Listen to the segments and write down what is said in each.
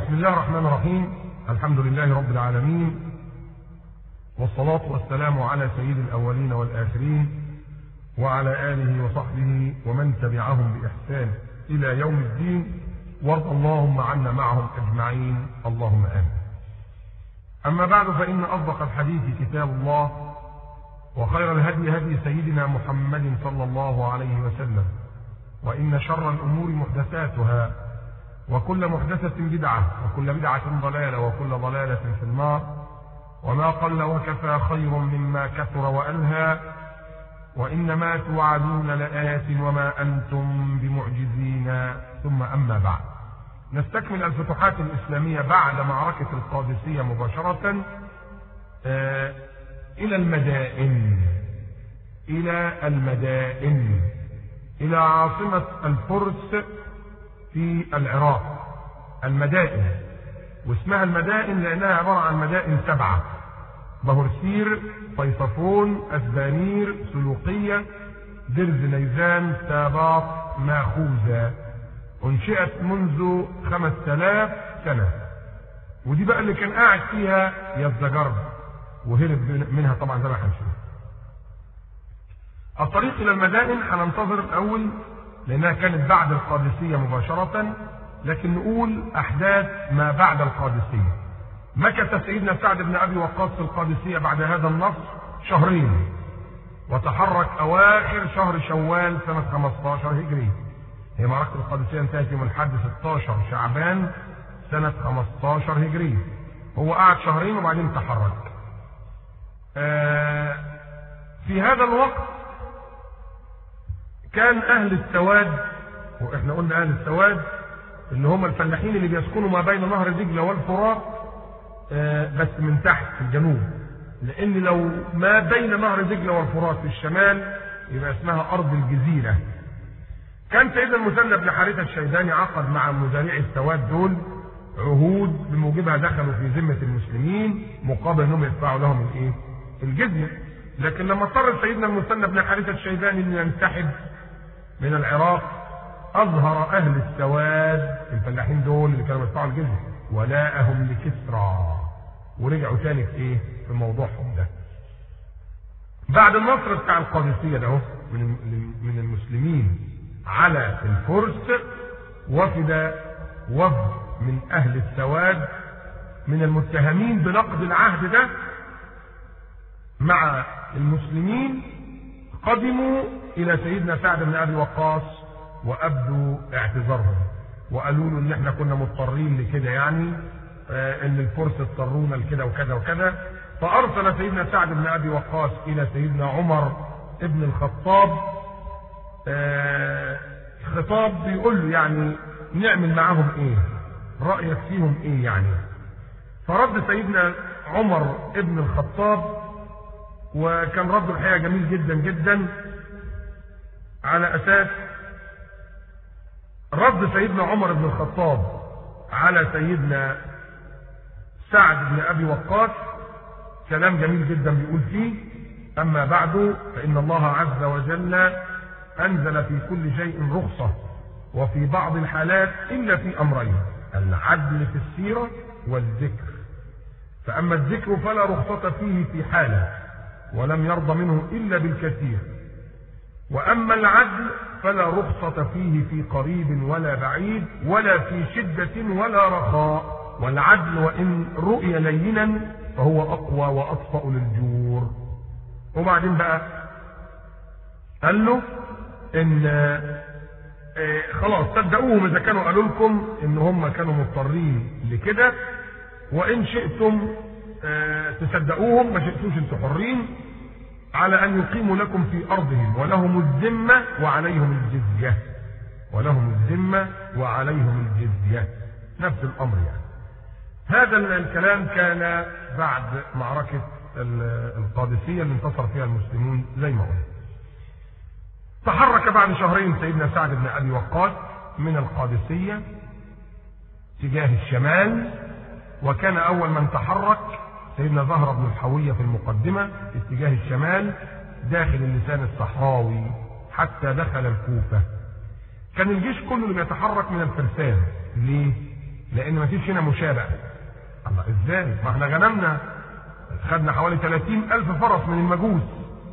بسم الله الرحمن الرحيم الحمد لله رب العالمين والصلاة والسلام على سيد الأولين والآخرين وعلى آله وصحبه ومن تبعهم بإحسان إلى يوم الدين وارض اللهم عنا معهم أجمعين اللهم آمين أما بعد فإن أصدق الحديث كتاب الله وخير الهدي هدي سيدنا محمد صلى الله عليه وسلم وإن شر الأمور محدثاتها وكل محدثة بدعة وكل بدعة ضلالة وكل ضلالة في النار وما قل وكفى خير مما كثر وألهى وإنما توعدون لآيات وما أنتم بمعجزين ثم أما بعد نستكمل الفتوحات الإسلامية بعد معركة القادسية مباشرة آه إلى المدائن إلى المدائن إلى عاصمة الفرس في العراق المدائن واسمها المدائن لأنها عبارة عن مدائن سبعة بهرسير فيصفون أسبانير سلوقية درز نيزان ساباط ماخوذة أنشئت منذ خمس آلاف سنة ودي بقى اللي كان قاعد فيها يزدجرب وهرب منها طبعا زي ما هنشوف الطريق إلى المدائن هننتظر الأول لأنها كانت بعد القادسية مباشرة لكن نقول أحداث ما بعد القادسية مكث سيدنا سعد بن أبي وقاص في القادسية بعد هذا النصر شهرين وتحرك أواخر شهر شوال سنة 15 هجري هي معركة القادسية انتهت يوم الحد 16 شعبان سنة 15 هجري هو قعد شهرين وبعدين تحرك آه في هذا الوقت كان أهل السواد وإحنا قلنا أهل السواد اللي هم الفلاحين اللي بيسكنوا ما بين نهر دجلة والفرات آه بس من تحت في الجنوب لأن لو ما بين نهر دجلة والفرات في الشمال يبقى اسمها أرض الجزيرة كان سيدنا المثنى بن حارثة الشيباني عقد مع مزارعي السواد دول عهود بموجبها دخلوا في ذمة المسلمين مقابل انهم يدفعوا لهم الايه؟ الجزية. لكن لما اضطر سيدنا المثنى بن حارثة الشيباني انه ينسحب من العراق اظهر اهل السواد الفلاحين دول اللي كانوا بيدفعوا الجزية ولاءهم لكسرى ورجعوا تاني في ايه؟ في موضوعهم ده. بعد النصر بتاع القادسية ده من من المسلمين على الفرس وفد وفد من أهل السواد من المتهمين بنقض العهد ده مع المسلمين قدموا إلى سيدنا سعد بن أبي وقاص وأبدوا اعتذارهم وقالوا له إن إحنا كنا مضطرين لكده يعني آه إن الفرس اضطرونا لكده وكذا وكذا فأرسل سيدنا سعد بن أبي وقاص إلى سيدنا عمر ابن الخطاب آه خطاب بيقول له يعني نعمل معاهم ايه رأيك فيهم ايه يعني فرد سيدنا عمر ابن الخطاب وكان رد الحقيقة جميل جدا جدا على اساس رد سيدنا عمر بن الخطاب على سيدنا سعد بن ابي وقاص كلام جميل جدا بيقول فيه اما بعد فان الله عز وجل أنزل في كل شيء رخصة وفي بعض الحالات إلا في أمرين العدل في السيرة والذكر فأما الذكر فلا رخصة فيه في حالة ولم يرضى منه إلا بالكثير وأما العدل فلا رخصة فيه في قريب ولا بعيد ولا في شدة ولا رخاء والعدل وإن رؤي لينا فهو أقوى وأطفأ للجور وبعدين بقى قال له ان خلاص صدقوهم اذا كانوا قالوا لكم ان هم كانوا مضطرين لكده وان شئتم تصدقوهم ما شئتوش انتوا حرين على ان يقيموا لكم في ارضهم ولهم الذمه وعليهم الجزيه ولهم الذمه وعليهم الجزيه نفس الامر يعني هذا الكلام كان بعد معركه القادسيه اللي انتصر فيها المسلمون زي ما قلنا تحرك بعد شهرين سيدنا سعد بن ابي وقاص من القادسيه تجاه الشمال وكان اول من تحرك سيدنا زهره بن الحويه في المقدمه في اتجاه الشمال داخل اللسان الصحراوي حتى دخل الكوفه كان الجيش كله اللي بيتحرك من الفرسان ليه لان ما فيش هنا مشابه الله ازاي ما احنا غنمنا خدنا حوالي 30 الف فرس من المجوس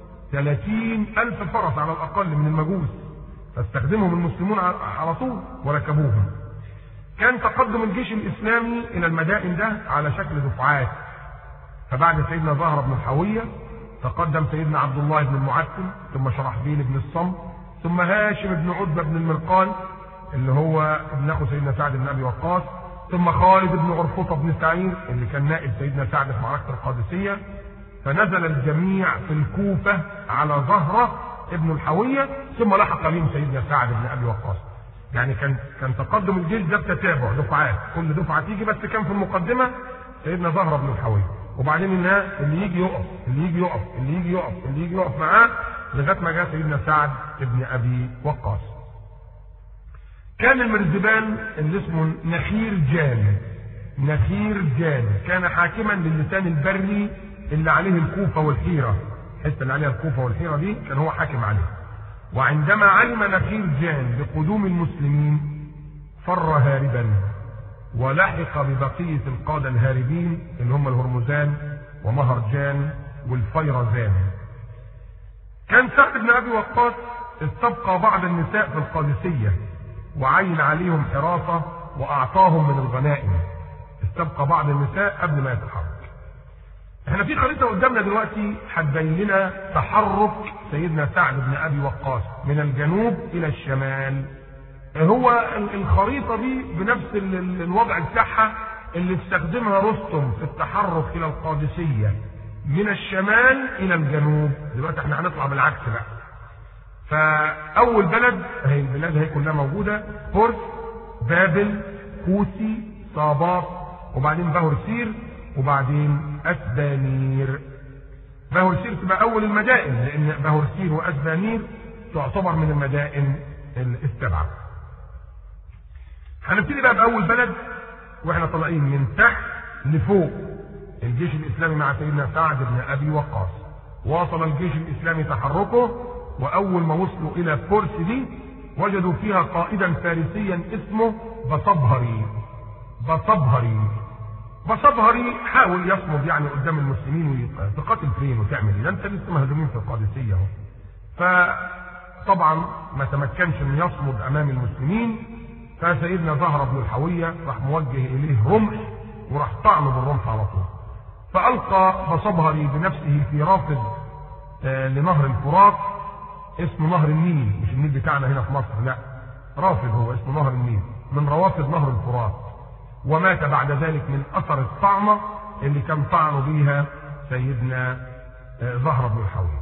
30 الف فرس على الاقل من المجوس فاستخدمهم المسلمون على طول وركبوهم كان تقدم الجيش الاسلامي الى المدائن ده على شكل دفعات فبعد سيدنا زهره بن الحويه تقدم سيدنا عبد الله بن المعتم ثم شرحبيل بن الصمت ثم هاشم بن عتبه بن المرقال اللي هو ابن اخو سيدنا سعد بن ابي وقاص ثم خالد بن عرفطه بن سعيد اللي كان نائب سيدنا سعد في معركه القادسيه فنزل الجميع في الكوفه على زهره ابن الحويه ثم لحق بهم سيدنا سعد بن ابي وقاص يعني كان كان تقدم الجيش ده بتتابع دفعات كل دفعه تيجي بس كان في المقدمه سيدنا زهره بن الحويه وبعدين الناس اللي يجي يقف اللي يجي يقف اللي يجي يقف اللي يجي يقف معاه لغايه ما جاء سيدنا سعد بن ابي وقاص كان المرزبان اللي اسمه نخير جان نخير جان كان حاكما للسان البري اللي عليه الكوفة والحيرة الحته اللي عليها الكوفة والحيرة دي كان هو حاكم عليها وعندما علم نخير جان بقدوم المسلمين فر هاربا ولحق ببقية القادة الهاربين اللي هم الهرمزان ومهرجان والفيرزان كان سعد بن ابي وقاص استبقى بعض النساء في القادسيه وعين عليهم حراسة وأعطاهم من الغنائم استبقى بعض النساء قبل ما يتحرك احنا في خريطة قدامنا دلوقتي هتبين لنا تحرك سيدنا سعد بن أبي وقاص من الجنوب إلى الشمال هو الخريطة دي بنفس الوضع بتاعها اللي استخدمها رستم في التحرك إلى القادسية من الشمال إلى الجنوب دلوقتي احنا هنطلع بالعكس بقى فاول بلد هي البلاد هي كلها موجوده فورس بابل كوسي صاباط وبعدين باهورسير وبعدين اسبانير باهورسير تبقى اول المدائن لان باهورسير واسبانير تعتبر من المدائن السبعه هنبتدي بقى باول بلد واحنا طالعين من تحت لفوق الجيش الاسلامي مع سيدنا سعد بن ابي وقاص واصل الجيش الاسلامي تحركه واول ما وصلوا الى فورس دي وجدوا فيها قائدا فارسيا اسمه بصبهري بصبهري بصبهري حاول يصمد يعني قدام المسلمين وتقاتل فين وتعمل ايه ده انت لسه مهزومين في القادسيه اهو فطبعا ما تمكنش ان يصمد امام المسلمين فسيدنا زهره بن الحويه راح موجه اليه رمح وراح طعنه بالرمح على طول فالقى بصبهري بنفسه في رافد آه لنهر الفرات اسمه نهر النيل مش النيل بتاعنا هنا في مصر لا رافد هو اسمه نهر النيل من روافد نهر الفرات ومات بعد ذلك من اثر الطعنه اللي كان طعنه بيها سيدنا زهرة بن الحوي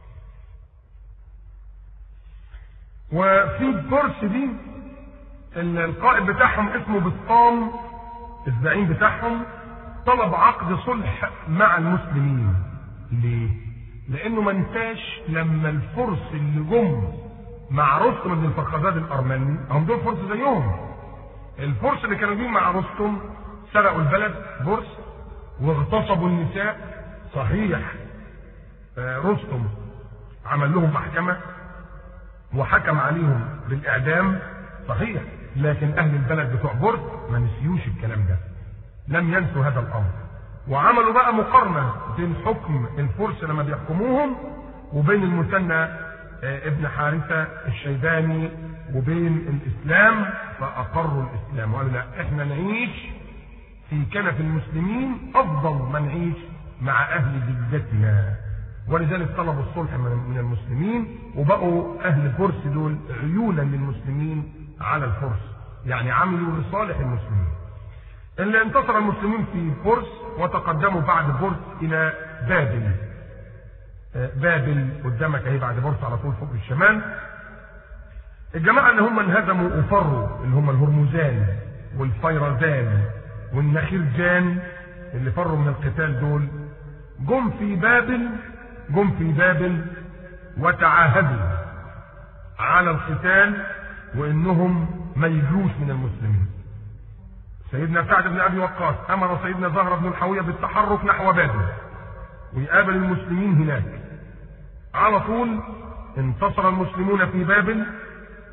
وفي البرس دي القائد بتاعهم اسمه بسطام الزعيم بتاعهم طلب عقد صلح مع المسلمين ليه؟ لانه ما انساش لما الفرس اللي جم مع رستم بن الفخزاد الارمني هم دول فرس زيهم الفرس اللي كانوا جايين مع رستم سرقوا البلد فرس واغتصبوا النساء صحيح رستم عمل لهم محكمة وحكم عليهم بالإعدام صحيح لكن أهل البلد بتوع برد ما نسيوش الكلام ده لم ينسوا هذا الأمر وعملوا بقى مقارنة بين حكم الفرس لما بيحكموهم وبين المثنى ابن حارثة الشيباني وبين الإسلام فأقروا الإسلام وقالوا لا إحنا نعيش في كنف المسلمين أفضل ما نعيش مع أهل جدتنا ولذلك طلبوا الصلح من المسلمين وبقوا أهل فرس دول عيونا للمسلمين على الفرس يعني عملوا لصالح المسلمين اللي انتصر المسلمين في فرس وتقدموا بعد فرس إلى بابل بابل قدامك اهي بعد بورس على طول فوق الشمال الجماعة اللي هم انهزموا وفروا اللي هم الهرمزان والفيرزان والنخيرجان اللي فروا من القتال دول جم في بابل جم في بابل وتعاهدوا على القتال وانهم ما يجوش من المسلمين سيدنا سعد بن ابي وقاص امر سيدنا زهره بن الحويه بالتحرك نحو بابل ويقابل المسلمين هناك على طول انتصر المسلمون في بابل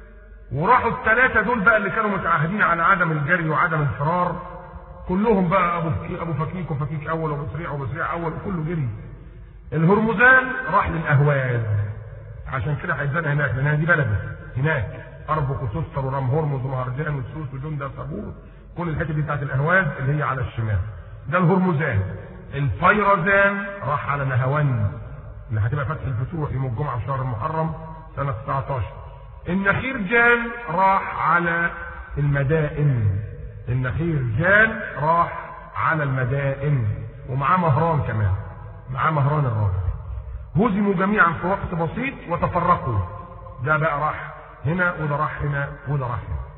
وراحوا الثلاثة دول بقى اللي كانوا متعاهدين على عدم الجري وعدم الفرار كلهم بقى ابو فكيك ابو فكيك وفكيك اول وابو سريع وابو سريع اول وكله جري الهرمزان راح للاهواز عشان كده هيتزنق هناك لان دي بلده هناك اربك وتستر ورام هرمز ومهرجان وسوس وجندة صابور كل الحته دي بتاعت الاهواز اللي هي على الشمال ده الهرمزان الفيرزان راح على نهوان اللي هتبقى فتح الفتوح يوم الجمعه في شهر المحرم سنه 19 النخير جان راح على المدائن النخير جان راح على المدائن ومعاه مهران كمان معاه مهران الراجل هزموا جميعا في وقت بسيط وتفرقوا ده بقى راح هنا وده راح هنا وده راح هنا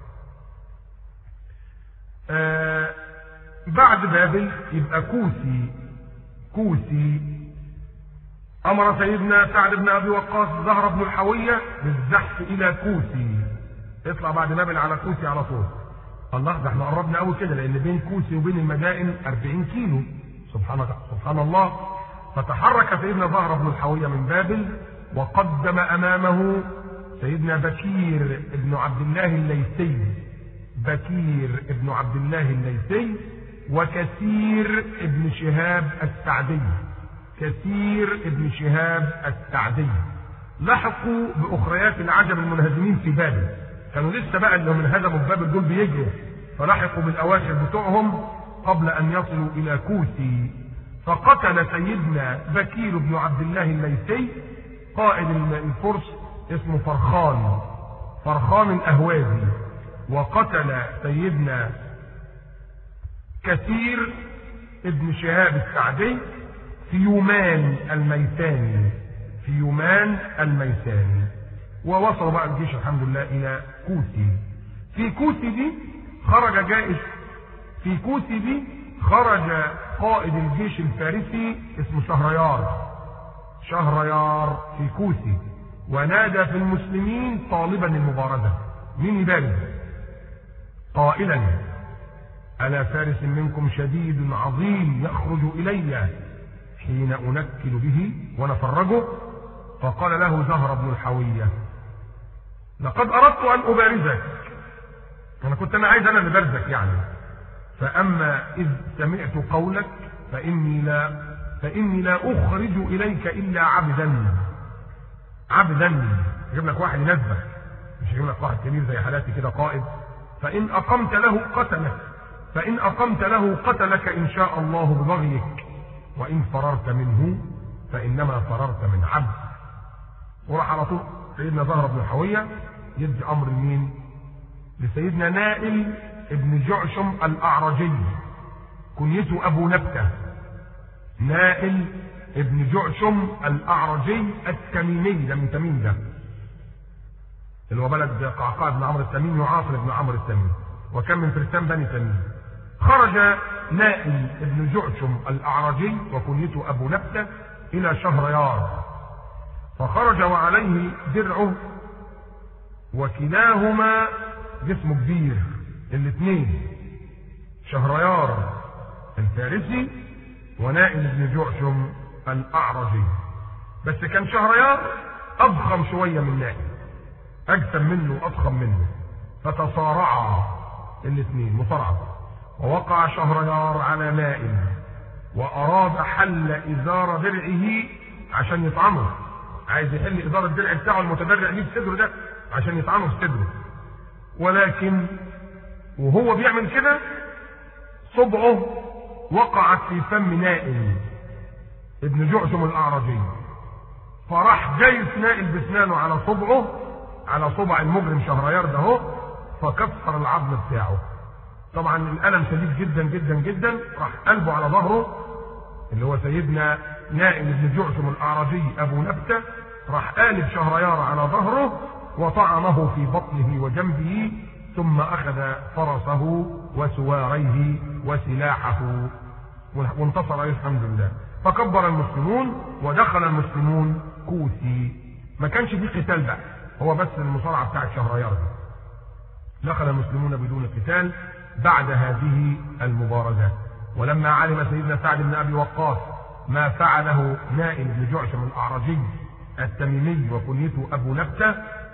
آه بعد بابل يبقى كوسي كوسي امر سيدنا سعد بن ابي وقاص زهر بن الحويه بالزحف الى كوسي اطلع بعد بابل على كوسي على طول الله ده احنا قربنا قوي كده لان بين كوسي وبين المدائن 40 كيلو سبحان الله سبحان الله فتحرك سيدنا زهر بن الحويه من بابل وقدم امامه سيدنا بكير بن عبد الله الليثي بكير بن عبد الله الليثي وكثير ابن شهاب السعدي كثير ابن شهاب السعدي لحقوا باخريات العجم المنهزمين في بابل كانوا لسه بقى اللي هم انهزموا في بابل دول بيجروا فلحقوا بالاواخر بتوعهم قبل ان يصلوا الى كوسي فقتل سيدنا بكير بن عبد الله الليثي قائد الفرس اسمه فرخان فرخان الاهوازي وقتل سيدنا كثير ابن شهاب السعدي في يومان الميتاني في يومان الميتاني ووصل بقى الجيش الحمد لله الى كوسي في كوسي دي خرج جائش في كوسي دي خرج قائد الجيش الفارسي اسمه شهريار شهريار في كوسي ونادى في المسلمين طالبا المبارزة مين يبارز قائلا ألا فارس منكم شديد عظيم يخرج إلي حين أنكل به ونفرجه فقال له زهر بن الحوية لقد أردت أن أبارزك أنا كنت أنا عايز أنا اللي بارزك يعني فأما إذ سمعت قولك فإني لا فإني لا أخرج إليك إلا عبدا عبدا يجيب لك واحد ينزلك مش يجيب لك واحد كبير زي حالاتي كده قائد فإن أقمت له قتلك فإن أقمت له قتلك إن شاء الله ببغيك وإن فررت منه فإنما فررت من عبد وراح على طول سيدنا زهر بن حوية يدي أمر مين لسيدنا نائل ابن جعشم الأعرجي كنيته أبو نبتة نائل ابن جعشم الأعرجي التميمي ده من تميم ده اللي هو بلد قعقاع بن عمرو التميمي وعاصر بن عمرو التميمي وكان من فرسان بني تميم خرج نائل ابن جعشم الأعرجي وكنيته أبو نبتة إلى شهريار فخرج وعليه درعه وكلاهما جسمه كبير الاثنين شهريار الفارسي ونائل بن جعشم الأعرجي بس كان شهريار أضخم شوية من نائل أجسم منه أضخم منه فتصارعا الاثنين مصارعة ووقع شهريار على نائل وأراد حل إزار درعه عشان يطعنه عايز يحل إزار الدرع بتاعه المتدرع ليه في صدره ده عشان يطعنه في صدره ولكن وهو بيعمل كده صبعه وقعت في فم نائل ابن جعشم الأعرجي فراح جايس نائل بسنانه على صبعه على صبع المجرم شهريار ده هو فكسر العظم بتاعه طبعا الالم شديد جدا جدا جدا راح قلبه على ظهره اللي هو سيدنا نائل بن جعشم الاعرجي ابو نبته راح قالب شهريار على ظهره وطعنه في بطنه وجنبه ثم اخذ فرسه وسواريه وسلاحه وانتصر عليه الحمد لله فكبر المسلمون ودخل المسلمون كوسي ما كانش فيه قتال بقى هو بس المصارعه بتاعت شهريار دخل المسلمون بدون قتال بعد هذه المبارزات ولما علم سيدنا سعد بن ابي وقاص ما فعله نائل بن جعشم الاعرجي التميمي وكنيته ابو نبته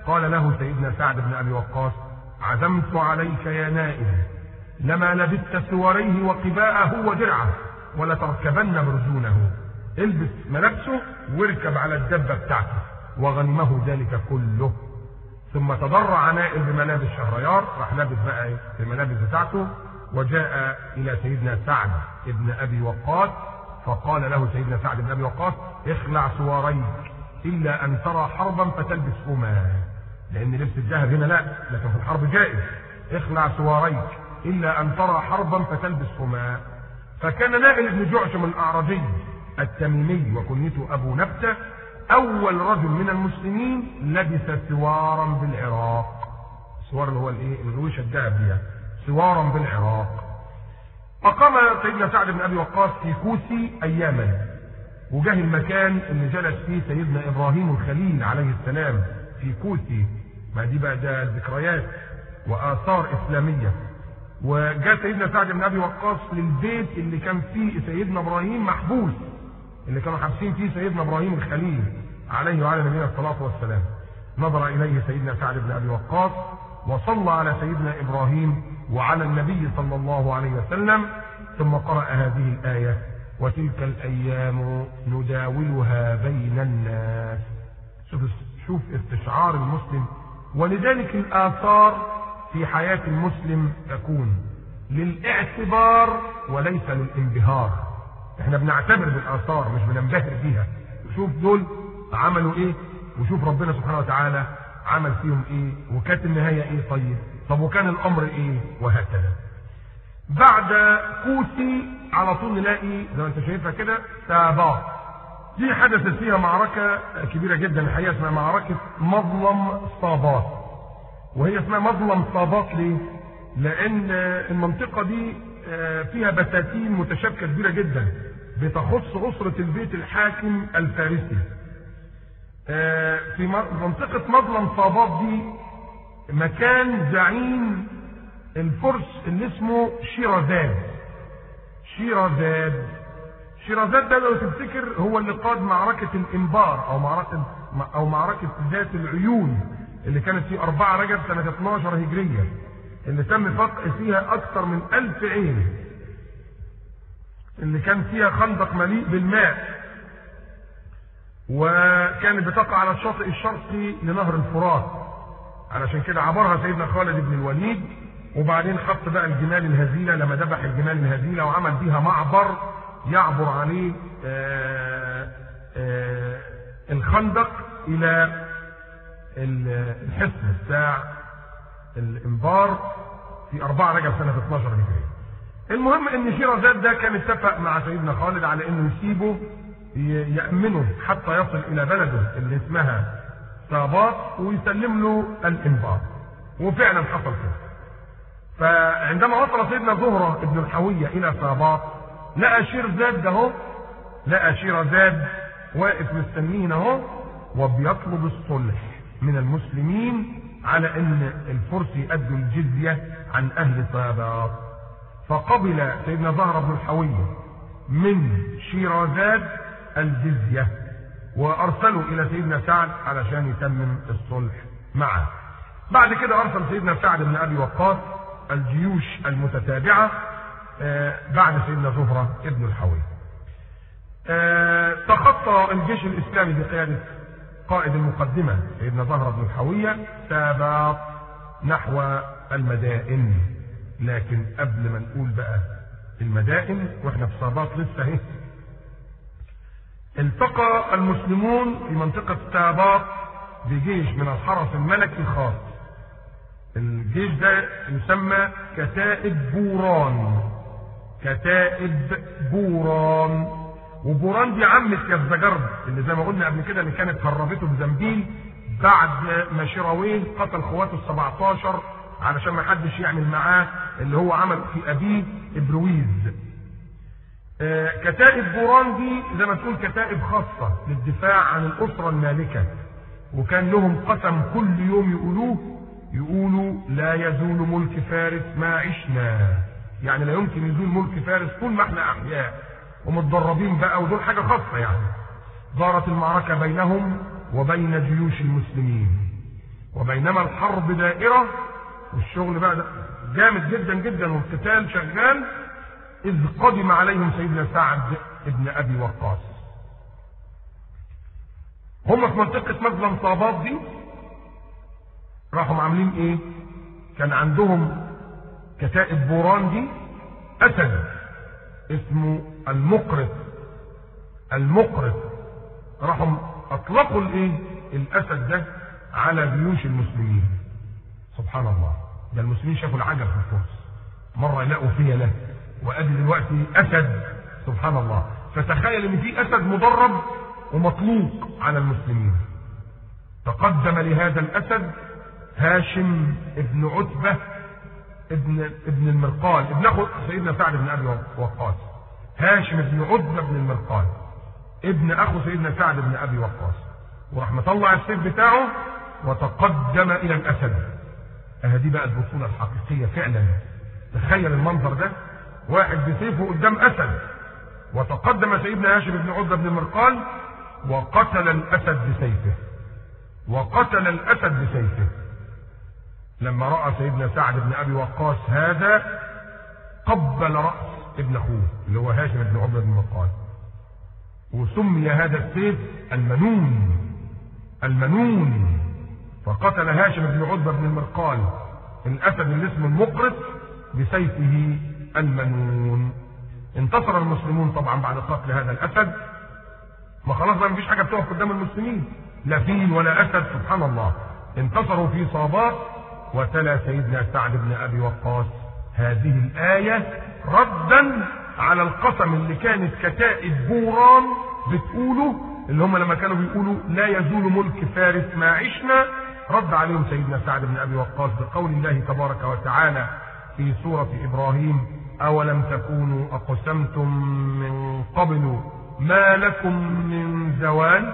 قال له سيدنا سعد بن أبي وقاص عزمت عليك يا نائب لما لبثت سواريه وقباءه ودرعه ولتركبن برزونه البس ملابسه واركب على الدبة بتاعته وغنمه ذلك كله ثم تضرع نائل بملابس شهريار راح لابس بقى ايه الملابس بتاعته وجاء الى سيدنا سعد بن ابي وقاص فقال له سيدنا سعد بن ابي وقاص اخلع سواريك الا ان ترى حربا فتلبسهما لان لبس الذهب هنا لا لكن في الحرب جائز اخلع سواريك الا ان ترى حربا فتلبسهما فكان نائل بن جعشم الاعرجي التميمي وكنيته ابو نبته اول رجل من المسلمين لبس سوارا بالعراق سوار اللي هو الايه الرويشه الذهب دي سوارا بالعراق فقام سيدنا سعد بن ابي وقاص في كوسي اياما وجاه المكان اللي جلس فيه سيدنا ابراهيم الخليل عليه السلام في كوسي ما دي بقى ده ذكريات واثار اسلاميه وجاء سيدنا سعد بن ابي وقاص للبيت اللي كان فيه سيدنا ابراهيم محبوس اللي كانوا حابسين فيه سيدنا ابراهيم الخليل عليه وعلى نبينا الصلاه والسلام نظر اليه سيدنا سعد بن ابي وقاص وصلى على سيدنا ابراهيم وعلى النبي صلى الله عليه وسلم ثم قرأ هذه الآية وتلك الأيام نداولها بين الناس شوف شوف استشعار المسلم ولذلك الآثار في حياة المسلم تكون للاعتبار وليس للانبهار احنا بنعتبر بالآثار مش بننبهر بيها شوف دول عملوا ايه وشوف ربنا سبحانه وتعالى عمل فيهم ايه وكانت النهاية ايه طيب طب وكان الامر ايه وهكذا بعد كوسي على طول نلاقي زي ما انت شايفها كده ساباط دي حدثت فيها معركة كبيرة جدا الحقيقة اسمها معركة مظلم صابات وهي اسمها مظلم صابات ليه؟ لأن المنطقة دي فيها بساتين متشابكة كبيرة جدا بتخص أسرة البيت الحاكم الفارسي في منطقة مظلم صابات دي مكان زعيم الفرس اللي اسمه شيرازاد شيرازاد شيرازاد ده لو تفتكر هو اللي قاد معركة الإنبار أو معركة أو معركة ذات العيون اللي كانت في 4 رجب سنة 12 هجرية اللي تم فقع فيها أكثر من ألف عين اللي كان فيها خندق مليء بالماء وكانت بتقع على الشاطئ الشرقي لنهر الفرات علشان كده عبرها سيدنا خالد بن الوليد وبعدين حط بقى الجمال الهزيلة لما ذبح الجمال الهزيلة وعمل بيها معبر يعبر عليه آآ آآ الخندق إلى الحصن بتاع الإنبار في 4 رجب سنة 12 هجرية. المهم إن شيرازاد ده كان اتفق مع سيدنا خالد على إنه يسيبه يأمنه حتى يصل إلى بلده اللي اسمها صابات ويسلم له الإنبار. وفعلا حصل كده. فعندما وصل سيدنا زهرة ابن الحوية إلى صابات لقى شيرزاد ده اهو لقى شيرزاد واقف مستنيه اهو وبيطلب الصلح من المسلمين على ان الفرس يأدوا الجزية عن اهل صابات فقبل سيدنا زهرة بن الحوية من شيرازاد الجزية وارسلوا الى سيدنا سعد علشان يتمم الصلح معه بعد كده ارسل سيدنا سعد بن ابي وقاص الجيوش المتتابعة بعد سيدنا زهرة ابن الحوي تخطى الجيش الإسلامي بقيادة قائد المقدمة سيدنا زهرة بن الحوية سابق نحو المدائن لكن قبل ما نقول بقى المدائن واحنا في صابات لسه اهي التقى المسلمون في منطقة ساباط بجيش من الحرس الملكي الخاص الجيش ده يسمى كتائب بوران كتائب بوران وبوران دي عمة كالزجرب اللي زي ما قلنا قبل كده اللي كانت هربته بزنبيل بعد ما شراويل قتل اخواته ال 17 علشان ما حدش يعمل معاه اللي هو عمل في ابيه ابرويز آه كتائب بوران دي زي ما تقول كتائب خاصة للدفاع عن الأسرة المالكة وكان لهم قسم كل يوم يقولوه يقولوا لا يزول ملك فارس ما عشنا يعني لا يمكن يزول ملك فارس طول ما احنا احياء ومتدربين بقى ودول حاجه خاصه يعني دارت المعركه بينهم وبين جيوش المسلمين وبينما الحرب دائرة والشغل بقى ده جامد جدا جدا والقتال شغال إذ قدم عليهم سيدنا سعد بن أبي وقاص هم في منطقة مظلم صابات دي راحوا عاملين ايه كان عندهم كتائب بوران دي اسد اسمه المقرط المقرط راحوا اطلقوا الايه الاسد ده على جيوش المسلمين سبحان الله ده المسلمين شافوا العجب في الفرس مره يلاقوا فيها له وادي دلوقتي اسد سبحان الله فتخيل ان في اسد مدرب ومطلوق على المسلمين تقدم لهذا الاسد هاشم ابن عتبة ابن ابن المرقال ابن اخو سيدنا سعد بن ابي وقاص هاشم بن عتبة بن المرقال ابن اخو سيدنا سعد بن ابي وقاص وراح مطلع السيف بتاعه وتقدم الى الاسد دي بقى البطولة الحقيقية فعلا تخيل المنظر ده واحد بسيفه قدام اسد وتقدم سيدنا هاشم بن عتبة بن المرقال وقتل الاسد بسيفه وقتل الاسد بسيفه لما راى سيدنا سعد بن ابي وقاص هذا قبل راس ابن اخوه اللي هو هاشم بن عمرو بن وقاص وسمي هذا السيف المنون المنون فقتل هاشم بن عتبه بن المرقال الاسد اللي اسمه المقرط بسيفه المنون انتصر المسلمون طبعا بعد قتل هذا الاسد ما خلاص ما فيش حاجه بتقف قدام المسلمين لا فيل ولا اسد سبحان الله انتصروا في صابات وتلا سيدنا سعد بن ابي وقاص هذه الايه ردا على القسم اللي كانت كتائب بوران بتقوله اللي هم لما كانوا بيقولوا لا يزول ملك فارس ما عشنا رد عليهم سيدنا سعد بن ابي وقاص بقول الله تبارك وتعالى في سوره ابراهيم اولم تكونوا اقسمتم من قبل ما لكم من زوال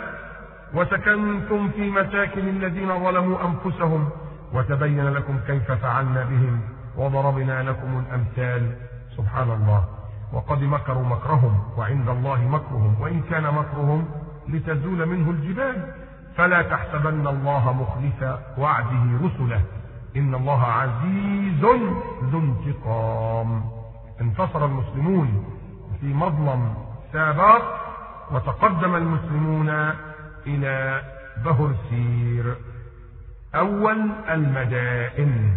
وسكنتم في مساكن الذين ظلموا انفسهم وتبين لكم كيف فعلنا بهم وضربنا لكم الامثال سبحان الله وقد مكروا مكرهم وعند الله مكرهم وان كان مكرهم لتزول منه الجبال فلا تحسبن الله مخلف وعده رسله ان الله عزيز ذو انتقام انتصر المسلمون في مظلم ساباق وتقدم المسلمون الى بهرسير اول المدائن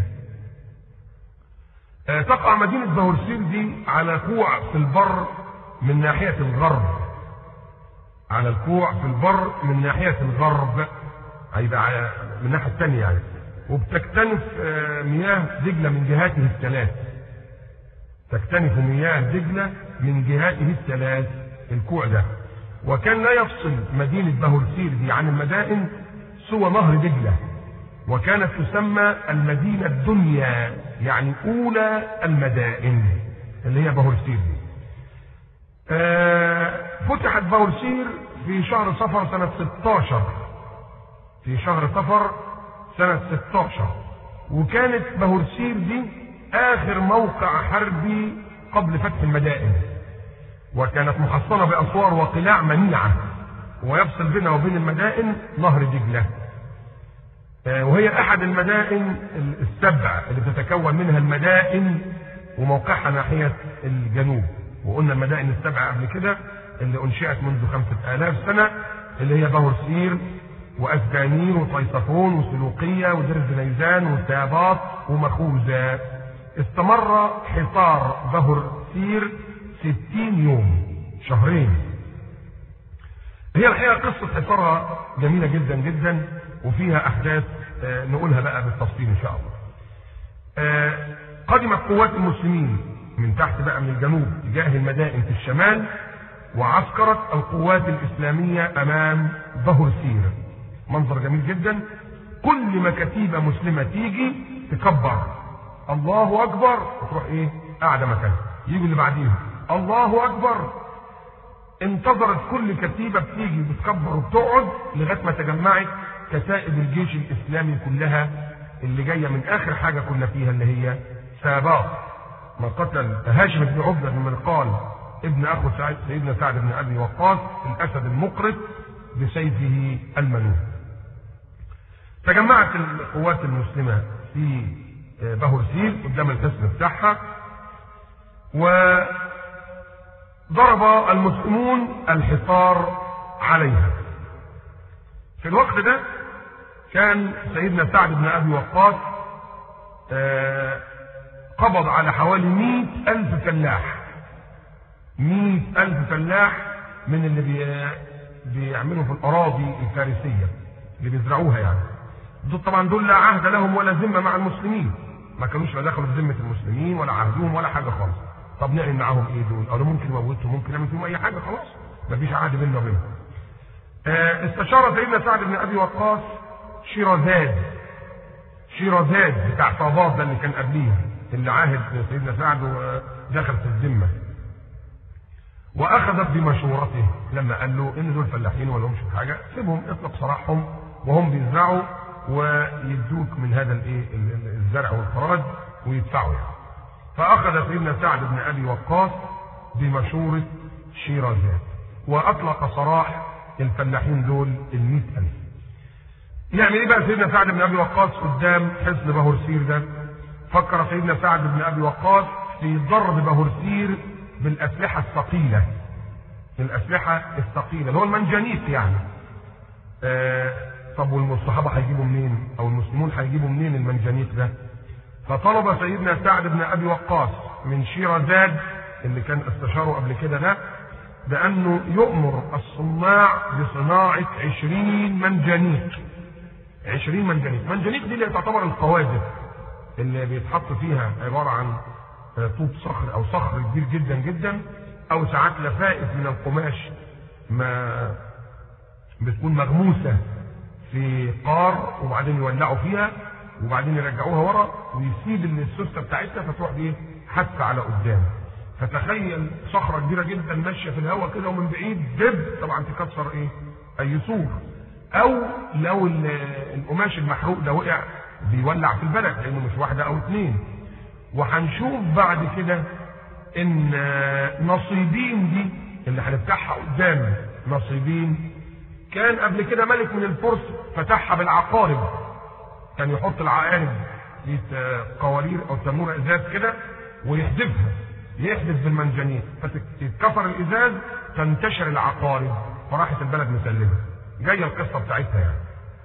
آه، تقع مدينة بهرسير دي على كوع في البر من ناحية الغرب على الكوع في البر من ناحية الغرب هيبقى على من الناحية الثانية يعني وبتكتنف آه، مياه دجلة من جهاته الثلاث تكتنف مياه دجلة من جهاته الثلاث الكوع ده وكان لا يفصل مدينة بهرسير دي عن المدائن سوى نهر دجلة وكانت تسمى المدينة الدنيا يعني أولى المدائن اللي هي بهرسير دي. آه فتحت بهرسير في شهر صفر سنة 16 في شهر صفر سنة 16 وكانت بهرسير دي آخر موقع حربي قبل فتح المدائن وكانت محصنة بأسوار وقلاع منيعة ويفصل بينها وبين المدائن نهر دجلة وهي أحد المدائن السبع اللي بتتكون منها المدائن وموقعها ناحية الجنوب وقلنا المدائن السبع قبل كده اللي أنشئت منذ خمسة آلاف سنة اللي هي بهرسير وأسبانير وطيصفون وسلوقية ودير الزنيزان وساباط ومخوذة استمر حصار بهرسير ستين يوم شهرين هي الحقيقة قصة حصارها جميلة جدا جدا وفيها أحداث آه نقولها بقى بالتفصيل إن شاء الله آه قدمت قوات المسلمين من تحت بقى من الجنوب تجاه المدائن في الشمال وعسكرت القوات الإسلامية أمام بهرسير منظر جميل جدا كل ما كتيبة مسلمة تيجي تكبر الله أكبر وتروح إيه قاعدة مكانها يجي اللي بعديهم الله أكبر انتظرت كل كتيبة بتيجي بتكبر وبتقعد لغاية ما تجمعت كتائب الجيش الإسلامي كلها اللي جاية من آخر حاجة كنا فيها اللي هي ساباق ما قتل هاشم بن عبدة بن مرقال ابن أخو سعيد سيدنا سعد بن أبي وقاص الأسد المقرط بسيفه المنون تجمعت القوات المسلمة في بهرسيل قدام الحصن بتاعها وضرب المسلمون الحصار عليها في الوقت ده كان سيدنا سعد بن ابي وقاص قبض على حوالي مئة ألف فلاح مئة ألف فلاح من اللي بي بيعملوا في الأراضي الفارسية اللي بيزرعوها يعني دول طبعا دول لا عهد لهم ولا ذمة مع المسلمين ما كانوش لا دخلوا في ذمة المسلمين ولا عهدهم ولا حاجة خالص طب نعمل معاهم ايه دول؟ قالوا ممكن نموتهم ممكن نعمل فيهم اي حاجة خلاص مفيش عهد بيننا وبينهم استشار سيدنا سعد بن ابي وقاص شيرازاد شيرازاد بتاع صابات ده اللي كان قبليه اللي عاهد سيدنا سعد ودخل في الذمه واخذت بمشورته لما قال له ان دول فلاحين ولا همش حاجه سيبهم اطلق سراحهم وهم بيزرعوا ويدوك من هذا الايه الزرع والخراج ويدفعوا يعني. فاخذ سيدنا سعد بن ابي وقاص بمشوره شيرازاد واطلق سراح الفلاحين دول ال ألف يعمل ايه بقى سيدنا سعد بن ابي وقاص قدام حصن بهرسير ده فكر سيدنا سعد بن ابي وقاص في ضرب بهرسير بالاسلحه الثقيله الاسلحه الثقيله اللي هو المنجنيق يعني آه طب والصحابه هيجيبوا منين او المسلمون هيجيبوا منين المنجنيق ده فطلب سيدنا سعد بن ابي وقاص من شيرازاد اللي كان استشاره قبل كده ده بأنه يؤمر الصناع بصناعة عشرين منجنيق عشرين منجنيق منجنيق دي اللي تعتبر القوادر اللي بيتحط فيها عبارة عن طوب صخر أو صخر كبير جدا جدا أو ساعات لفائف من القماش ما بتكون مغموسة في قار وبعدين يولعوا فيها وبعدين يرجعوها ورا ويسيب السوسته بتاعتها فتروح ايه حتى على قدام فتخيل صخره كبيره جدا ماشيه في الهواء كده ومن بعيد دب طبعا تكسر ايه اي سور او لو القماش المحروق ده وقع بيولع في البلد لانه مش واحده او اثنين وهنشوف بعد كده ان نصيبين دي اللي هنفتحها قدام نصيبين كان قبل كده ملك من الفرس فتحها بالعقارب كان يحط العقارب في قوارير او تنوره ازاز كده ويحذفها يحدث بالمنجنيق فتتكسر الازاز تنتشر العقارب فراحت البلد مسلمه جايه القصه بتاعتها يعني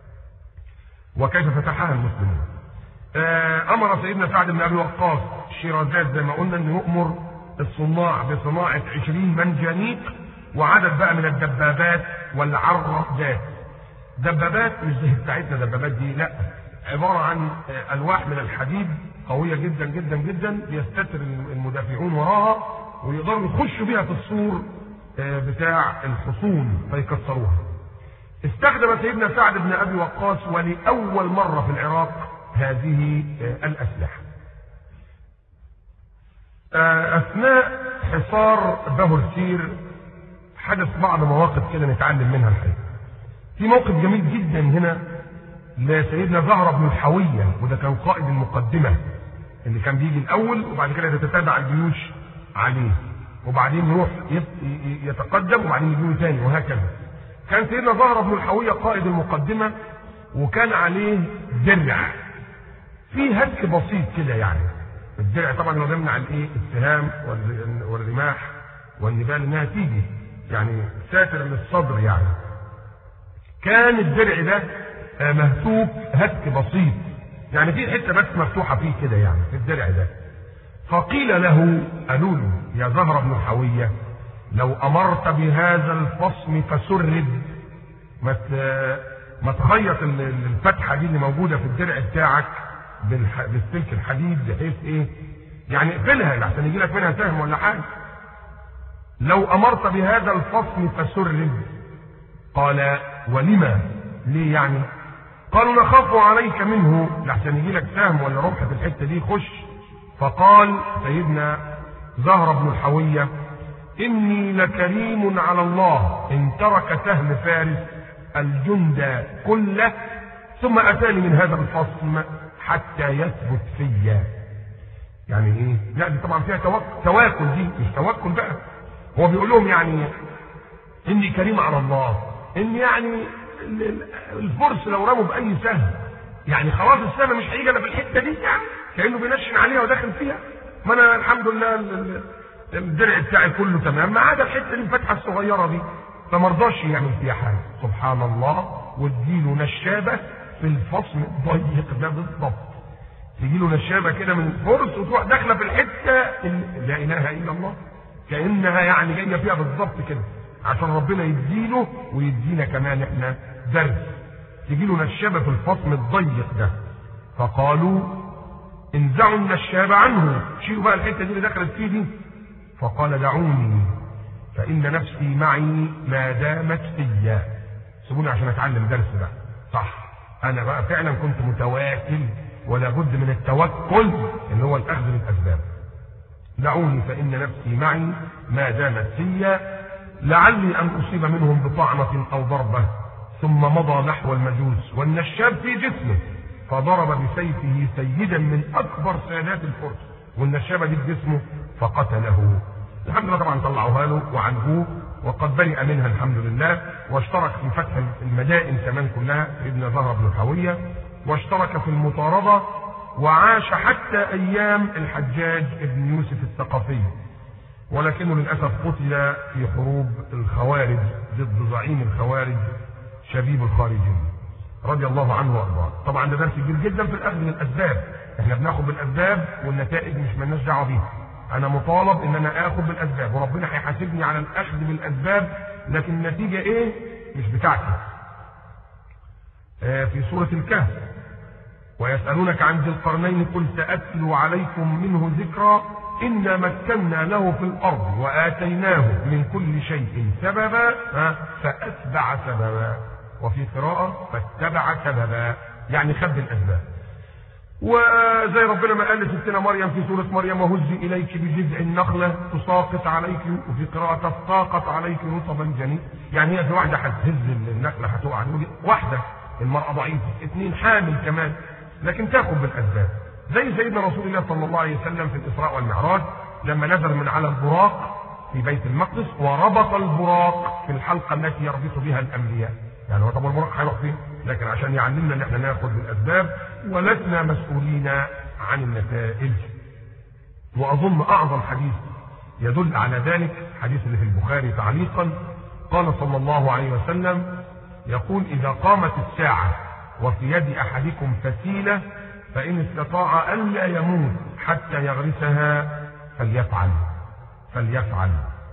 وكيف فتحها المسلمون آه امر سيدنا سعد بن ابي وقاص الشيرازات زي ما قلنا انه يؤمر الصناع بصناعه 20 منجنيق وعدد بقى من الدبابات والعرادات دبابات مش زي بتاعتنا دبابات دي لا عباره عن الواح من الحديد قويه جدا جدا جدا يستتر المدافعون وراها ويقدروا يخشوا بيها في السور بتاع الحصون فيكسروها. استخدم سيدنا سعد بن ابي وقاص ولاول مره في العراق هذه الاسلحه. اثناء حصار بهرسير حدث بعض مواقف كده نتعلم منها الحقيقه. في موقف جميل جدا هنا لسيدنا زهره بن الحويه وده كان قائد المقدمه اللي كان بيجي الاول وبعد كده يتتابع الجيوش عليه وبعدين يروح يتقدم وبعدين يجي تاني وهكذا كان سيدنا زهره بن الحويه قائد المقدمه وكان عليه درع في هتك بسيط كده يعني الدرع طبعا هو بيمنع الايه السهام والرماح والنبال انها تيجي يعني ساتر للصدر يعني كان الدرع ده مهتوك هتك بسيط يعني في حته بس مفتوحه فيه كده يعني في الدرع ده فقيل له قالوا له يا زهر بن الحويه لو امرت بهذا الفصم فسرد ما ما تخيط الفتحه دي اللي موجوده في الدرع بتاعك بالسلك الحديد بحيث ايه يعني اقفلها عشان يجي لك منها سهم ولا حاجه لو امرت بهذا الفصم فسرد قال ولما ليه يعني قالوا نخاف عليك منه لحسن يجي لك سهم ولا رمح في الحته دي خش فقال سيدنا زهر بن الحويه اني لكريم على الله ان ترك سهم فارس الجند كله ثم اتاني من هذا الفصم حتى يثبت فيا يعني ايه لا دي طبعا فيها تواكل دي مش توكل بقى هو بيقول لهم يعني اني كريم على الله ان يعني الفرس لو رموا باي سهم يعني خلاص السما مش هيجي انا في الحته دي يعني كانه بينشن عليها وداخل فيها ما انا الحمد لله ال- ال- الدرع بتاعي كله تمام ما عدا الحته دي الفتحه الصغيره دي فما رضاش يعمل فيها حاجه سبحان الله واديله نشابه في الفصل الضيق ده بالضبط تجي له نشابه كده من الفرس وتروح داخله في الحته اللي لا اله الا الله كانها يعني جايه فيها بالظبط كده عشان ربنا يديله ويدينا كمان احنا درس تجي له نشابه في الفصل الضيق ده فقالوا انزعوا النشابه عنه شيلوا بقى الحته دي اللي دخلت فيه دي فقال دعوني فان نفسي معي ما دامت فيا سيبوني عشان اتعلم درس بقى صح انا بقى فعلا كنت متواكل ولا بد من التوكل اللي هو الاخذ بالاسباب دعوني فان نفسي معي ما دامت فيا لعلي ان اصيب منهم بطعنه او ضربه ثم مضى نحو المجوس والنشاب في جسمه فضرب بسيفه سيدا من اكبر سادات الفرس والنشابه دي في جسمه فقتله الحمد لله طبعا طلعوها له وعنجوه وقد برئ منها الحمد لله واشترك في فتح المدائن كمان كلها ابن زهر بن الحوية واشترك في المطاردة وعاش حتى ايام الحجاج ابن يوسف الثقفي ولكنه للاسف قتل في حروب الخوارج ضد زعيم الخوارج شبيب الخارجين رضي الله عنه وارضاه طبعا ده درس كبير جدا في الاخذ من الاسباب احنا بناخد بالاسباب والنتائج مش مالناش دعوه بيها انا مطالب ان انا اخد بالاسباب وربنا هيحاسبني على الاخذ بالاسباب لكن النتيجه ايه مش بتاعتي آه في سوره الكهف ويسالونك عن ذي القرنين قل ساتلو عليكم منه ذكرا انا مكنا له في الارض واتيناه من كل شيء سببا ها، فاتبع سببا وفي قراءه فاتبع سببا يعني خد الاسباب وزي ربنا ما قال لستنا مريم في سورة مريم وهزي إليك بجذع النخلة تساقط عليك وفي قراءة تساقط عليك رطبا جني يعني هي في واحدة هتهز النخلة هتقع واحدة المرأة ضعيفة اثنين حامل كمان لكن تاخد بالأسباب زي سيدنا رسول الله صلى الله عليه وسلم في الإسراء والمعراج لما نزل من على البراق في بيت المقدس وربط البراق في الحلقة التي يربط بها الأنبياء يعني هو طبعا البراق هيروح فين لكن عشان يعلمنا ان احنا ناخد بالاسباب ولسنا مسؤولين عن النتائج واظن اعظم حديث يدل على ذلك حديث اللي في البخاري تعليقا قال صلى الله عليه وسلم يقول اذا قامت الساعه وفي يد احدكم فتيله فان استطاع الا يموت حتى يغرسها فليفعل فليفعل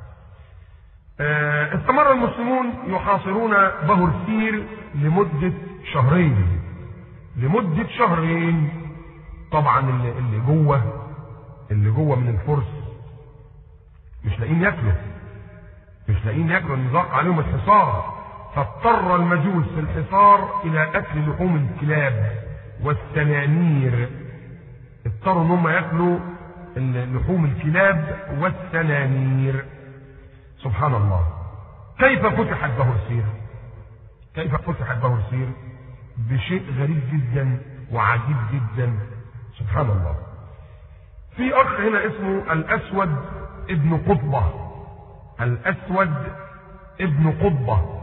آه، استمر المسلمون يحاصرون بهرسير لمدة شهرين لمدة شهرين طبعا اللي, اللي جوه اللي جوه من الفرس مش لاقيين ياكلوا مش لاقيين ياكلوا نزاق عليهم الحصار فاضطر المجوس في الحصار الى اكل لحوم الكلاب والسنانير اضطروا ان هم ياكلوا لحوم الكلاب والسنانير سبحان الله كيف فتحت بهرسير كيف فتحت بهرسير بشيء غريب جدا وعجيب جدا سبحان الله في اخ هنا اسمه الاسود ابن قطبة الاسود ابن قطبة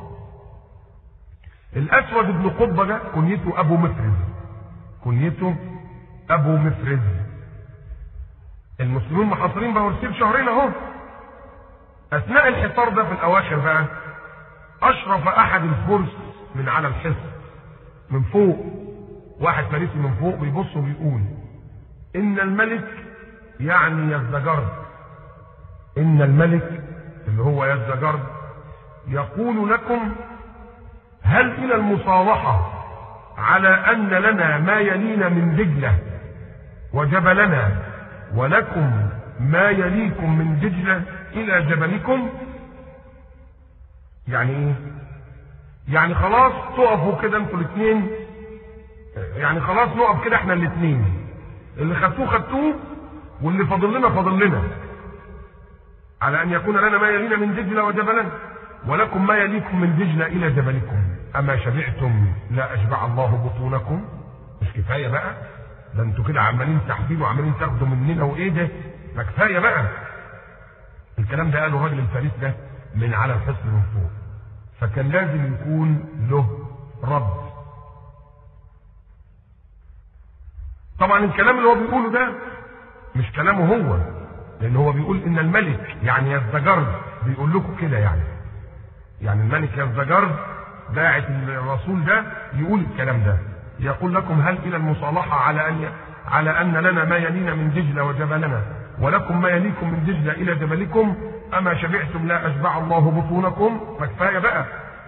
الاسود ابن قطبة ده كنيته ابو مفرز كنيته ابو مفرز المسلمين محاصرين بهرسير شهرين اهو اثناء الحصار ده في الاواخر بقى اشرف احد الفرس من على الحصن من فوق واحد فارسي من فوق بيبص وبيقول ان الملك يعني يزدجرد ان الملك اللي هو يزدجرد يقول لكم هل الى المصالحه على ان لنا ما يلينا من دجله وجبلنا ولكم ما يليكم من دجله الى جبلكم يعني ايه يعني خلاص تقفوا كده انتوا الاثنين يعني خلاص نقف كده احنا الاثنين اللي خدتوه خدتوه واللي فاضل لنا فاضل لنا على ان يكون لنا ما يلينا من دجله وجبلنا ولكم ما يليكم من دجله الى جبلكم اما شبعتم لا اشبع الله بطونكم مش كفايه بقى ده انتوا كده عمالين تحبيل وعمالين تاخدوا مننا وايه ده ما كفايه بقى الكلام ده قاله الراجل الفارس ده من على الحصن من فوق فكان لازم يكون له رد طبعا الكلام اللي هو بيقوله ده مش كلامه هو لان هو بيقول ان الملك يعني يزدجرد بيقول لكم كده يعني يعني الملك يزدجرد باعت الرسول ده يقول الكلام ده يقول لكم هل الى المصالحه على ان على ان لنا ما يلينا من دجله وجبلنا ولكم ما يليكم من دجله الى جبلكم اما شبعتم لا اشبع الله بطونكم فكفايه بقى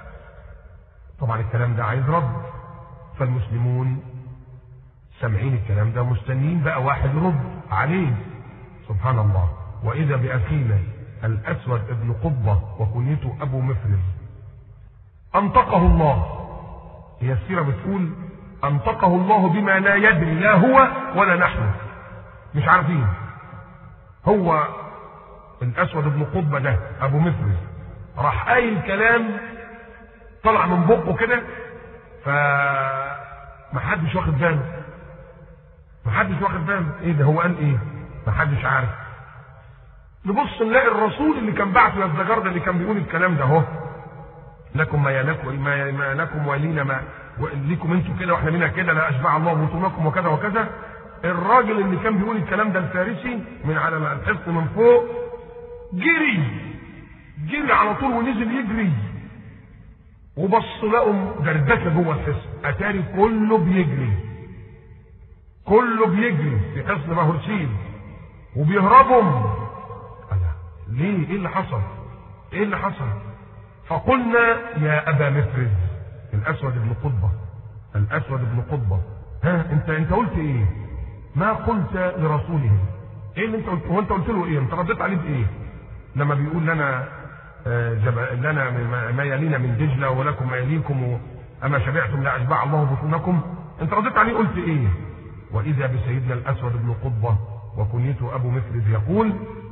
طبعا الكلام ده عايز رد فالمسلمون سامعين الكلام ده مستنيين بقى واحد يرد عليه سبحان الله واذا باخينا الاسود ابن قبه وكنيته ابو مفرز انطقه الله هي السيره بتقول انطقه الله بما لا يدري لا هو ولا نحن مش عارفين هو الاسود ابن قبه ده ابو مفرز راح قايل كلام طلع من بقه كده ف ما حدش واخد باله ما حدش واخد باله ايه ده هو قال ايه ما حدش عارف نبص نلاقي الرسول اللي كان بعت للزجر اللي كان بيقول الكلام ده اهو لكم ما يلكم ما, ما لكم ولينا ما ليكم انتوا كده واحنا لينا كده لا اشبع الله بطونكم وكذا وكذا الراجل اللي كان بيقول الكلام ده الفارسي من على الحصن من فوق جري جري على طول ونزل يجري وبص لقوا دردشه جوه الحصن اتاري كله بيجري كله بيجري في حصن مهرسين وبيهربهم ليه ايه اللي حصل ايه اللي حصل فقلنا يا ابا مفرز الاسود بن قطبه الاسود بن قطبه ها انت انت قلت ايه ما قلت لرسوله ايه اللي انت قلت هو انت قلت له ايه انت رديت عليه بايه لما بيقول لنا جب... لنا ما يلينا من دجله ولكم ما يليكم اما شبعتم لا اشبع الله بطونكم انت رديت عليه قلت ايه واذا بسيدنا الاسود بن قطبه وكنيته ابو مفرز يقول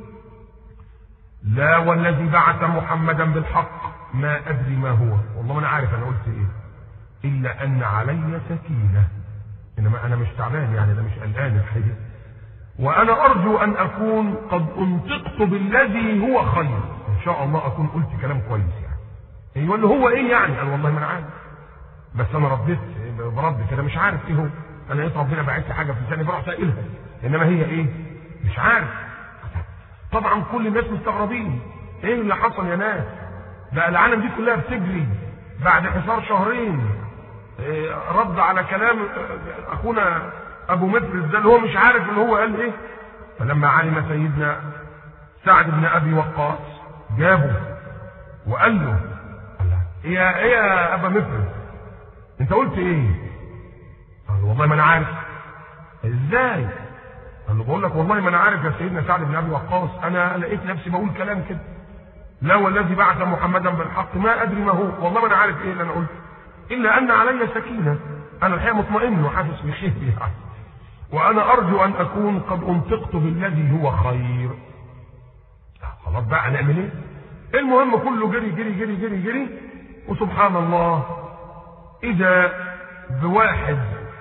لا والذي بعث محمدا بالحق ما ادري ما هو والله ما انا عارف انا قلت ايه الا ان علي سكينه انما انا مش تعبان يعني انا مش قلقان الحقيقه وانا ارجو ان اكون قد انطقت بالذي هو خير ان شاء الله اكون قلت كلام كويس يعني ايوه اللي هو ايه يعني قال والله ما انا عارف بس انا رديت برد كده مش عارف ايه هو انا لقيت ربنا باعت لي حاجه في لساني بروح سائلها انما هي ايه مش عارف طبعا كل الناس مستغربين ايه اللي حصل يا ناس بقى العالم دي كلها بتجري بعد حصار شهرين إيه رد على كلام اخونا ابو مفرز ده اللي هو مش عارف اللي هو قال ايه فلما علم سيدنا سعد بن ابي وقاص جابه وقال له ايه يا ايه يا ابا مفرز انت قلت ايه قال والله ما انا عارف ازاي قال له بقول لك والله ما انا عارف يا سيدنا سعد بن ابي وقاص انا لقيت نفسي بقول كلام كده لا والذي بعث محمدا بالحق ما ادري ما هو والله ما انا عارف ايه اللي انا قلته الا ان علي سكينه انا الحقيقه مطمئن وحاسس بخير يعني وانا ارجو ان اكون قد انطقت بالذي هو خير خلاص بقى هنعمل ايه المهم كله جري جري جري جري جري وسبحان الله اذا بواحد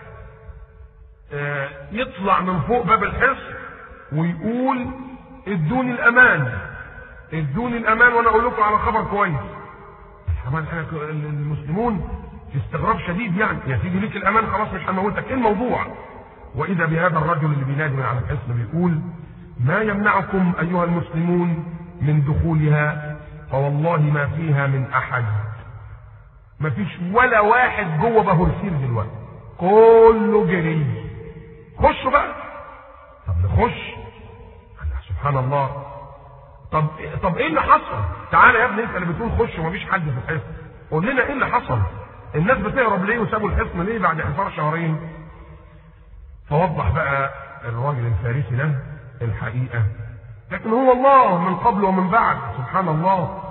يطلع من فوق باب الحصن ويقول ادوني الامان ادوني الامان وانا اقول لكم على خبر كويس طبعا احنا المسلمون في استغراب شديد يعني يا سيدي ليك الامان خلاص مش هنموتك ايه الموضوع واذا بهذا الرجل اللي بينادي من على الحصن بيقول ما يمنعكم ايها المسلمون من دخولها فوالله ما فيها من احد ما فيش ولا واحد جوه بهرسير دلوقتي كله جري خشوا بقى طب نخش سبحان الله طب طب ايه اللي حصل تعالى يا ابني انت اللي بتقول خش ومفيش حد في الحصن قول لنا ايه اللي حصل الناس بتهرب ليه وسابوا الحصن ليه بعد حصار شهرين فوضح بقى الراجل الفارسي ده الحقيقه لكن هو الله من قبل ومن بعد سبحان الله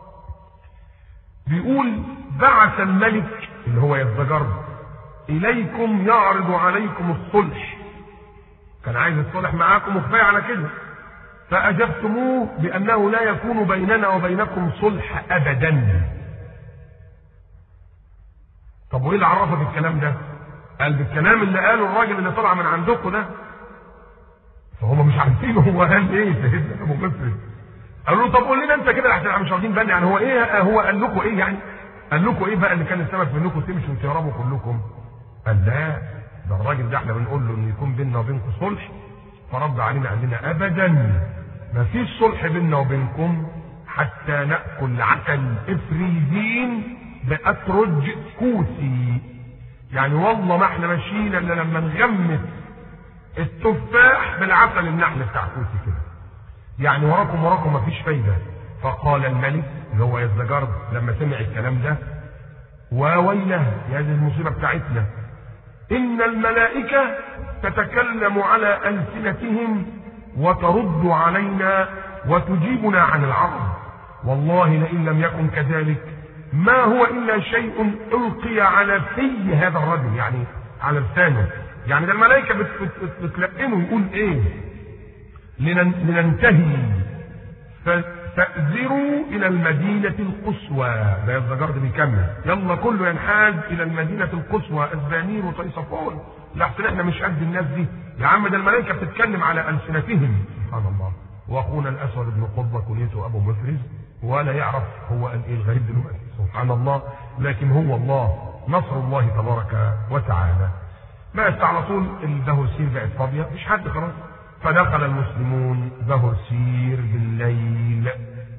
بيقول بعث الملك اللي هو يزدجر اليكم يعرض عليكم الصلح كان عايز الصلح معاكم وكفايه على كده فاجبتموه بانه لا يكون بيننا وبينكم صلح ابدا طب وايه اللي عرفك الكلام ده قال بالكلام اللي قاله الراجل اللي طلع من عندكم ده فهم مش عارفين هو قال ايه سيدنا ابو بكر قالوا له طب قول لنا انت كده احنا مش واخدين بالنا يعني هو ايه هو قال لكم ايه يعني قال لكم ايه بقى اللي كان السبب في انكم تمشوا وتهربوا كلكم قال لا ده الراجل ده احنا بنقول له ان يكون بيننا وبينكم صلح فرد علينا قال لنا ابدا ما فيش صلح بيننا وبينكم حتى ناكل عسل افريزين باترج كوسي يعني والله ما احنا ماشيين الا لما نغمس التفاح بالعسل النحل بتاع كوسي كده يعني وراكم وراكم ما فيش فايده فقال الملك اللي هو يزدجرد لما سمع الكلام ده وويله يا هذه المصيبه بتاعتنا ان الملائكه تتكلم على السنتهم وترد علينا وتجيبنا عن العرض والله لئن لم يكن كذلك ما هو الا شيء القي على في هذا الرجل يعني على لسانه يعني ده الملائكه بتلقنه يقول ايه لننتهي فاستأذروا الى المدينة القصوى ده الزجرد بيكمل يلا كله ينحاز الى المدينة القصوى اسبانير وطيصفون لحسن احنا مش قد الناس دي يا عم ده الملائكة بتتكلم على ألسنتهم سبحان الله واخونا الاسود بن قطبة كليته ابو مفرز ولا يعرف هو قال ايه الغريب دلوقتي سبحان الله لكن هو الله نصر الله تبارك وتعالى بس على طول الدهرسير بقت فاضيه مش حد خلاص فدخل المسلمون دهرسير بالليل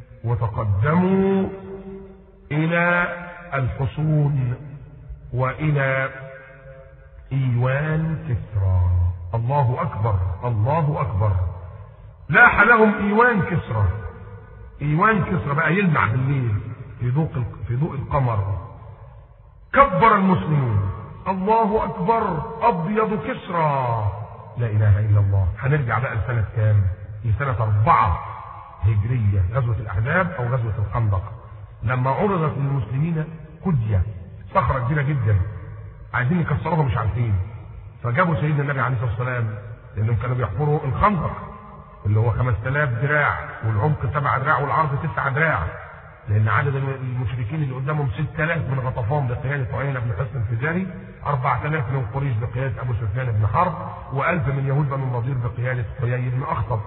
وتقدموا الى الحصون والى ايوان كسرى الله اكبر الله اكبر لاح لهم ايوان كسرى ايوان كسرى بقى يلمع بالليل في ضوء في ضوء القمر كبر المسلمون الله اكبر ابيض كسرى لا اله الا الله هنرجع بقى لسنه كام لسنه اربعه هجريه غزوه الاحزاب او غزوه الخندق لما عرضت للمسلمين كديه صخره كبيره جدا عايزين يكسروها مش عارفين فجابوا سيدنا النبي عليه الصلاه والسلام لانهم كانوا بيحفروا الخندق اللي هو 5000 دراع والعمق 7 دراع والعرض 9 دراع لان عدد المشركين اللي قدامهم 6000 من غطفان بقياده عيينه بن حسن الفزاري 4000 من قريش بقياده ابو سفيان بن حرب و1000 من يهود بنو النضير بقياده حيي بن اخطب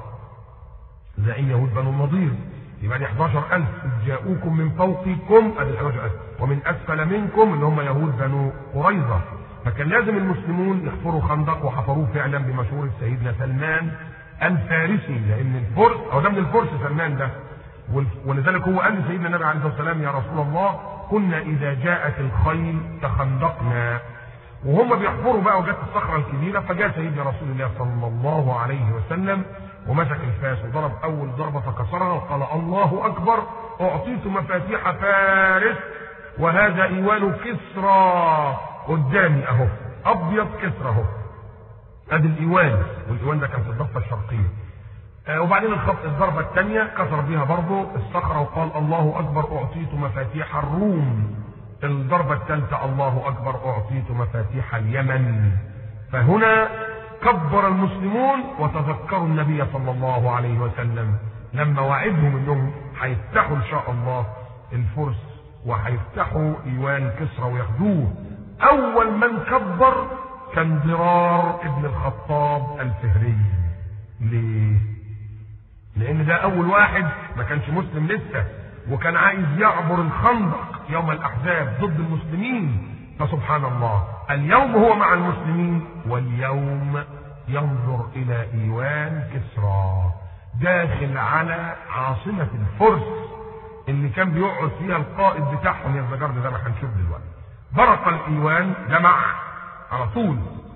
زعيم يهود بنو النضير يبقى دي 11000 جاءوكم من فوقكم ادي 11000 ومن اسفل منكم اللي هم يهود بنو قريظه فكان لازم المسلمون يحفروا خندق وحفروه فعلا بمشورة سيدنا سلمان الفارسي لان الفرس او ده من الفرس سلمان ده ولذلك هو قال لسيدنا النبي عليه الصلاه والسلام يا رسول الله كنا اذا جاءت الخيل تخندقنا وهم بيحفروا بقى وجت الصخره الكبيره فجاء سيدنا رسول الله صلى الله عليه وسلم ومسك الفاس وضرب اول ضربه فكسرها وقال الله اكبر اعطيت مفاتيح فارس وهذا ايوان كسرى قدامي اهو ابيض كسرى اهو ادي الايوان والايوان ده كان في الضفه الشرقيه آه وبعدين الخط الضربة الثانية كسر بها برضه الصخرة وقال الله أكبر أعطيت مفاتيح الروم الضربة الثالثة الله أكبر أعطيت مفاتيح اليمن فهنا كبر المسلمون وتذكروا النبي صلى الله عليه وسلم لما وعدهم انهم هيفتحوا ان شاء الله الفرس وهيفتحوا ايوان كسرى وياخدوه اول من كبر كان ضرار ابن الخطاب الفهري ليه لان ده اول واحد ما كانش مسلم لسه وكان عايز يعبر الخندق يوم الاحزاب ضد المسلمين فسبحان الله اليوم هو مع المسلمين واليوم ينظر الى ايوان كسرى داخل على عاصمة الفرس اللي كان بيقعد فيها القائد بتاعهم يا زجرد ده ما هنشوف دلوقتي برق الايوان جمع على طول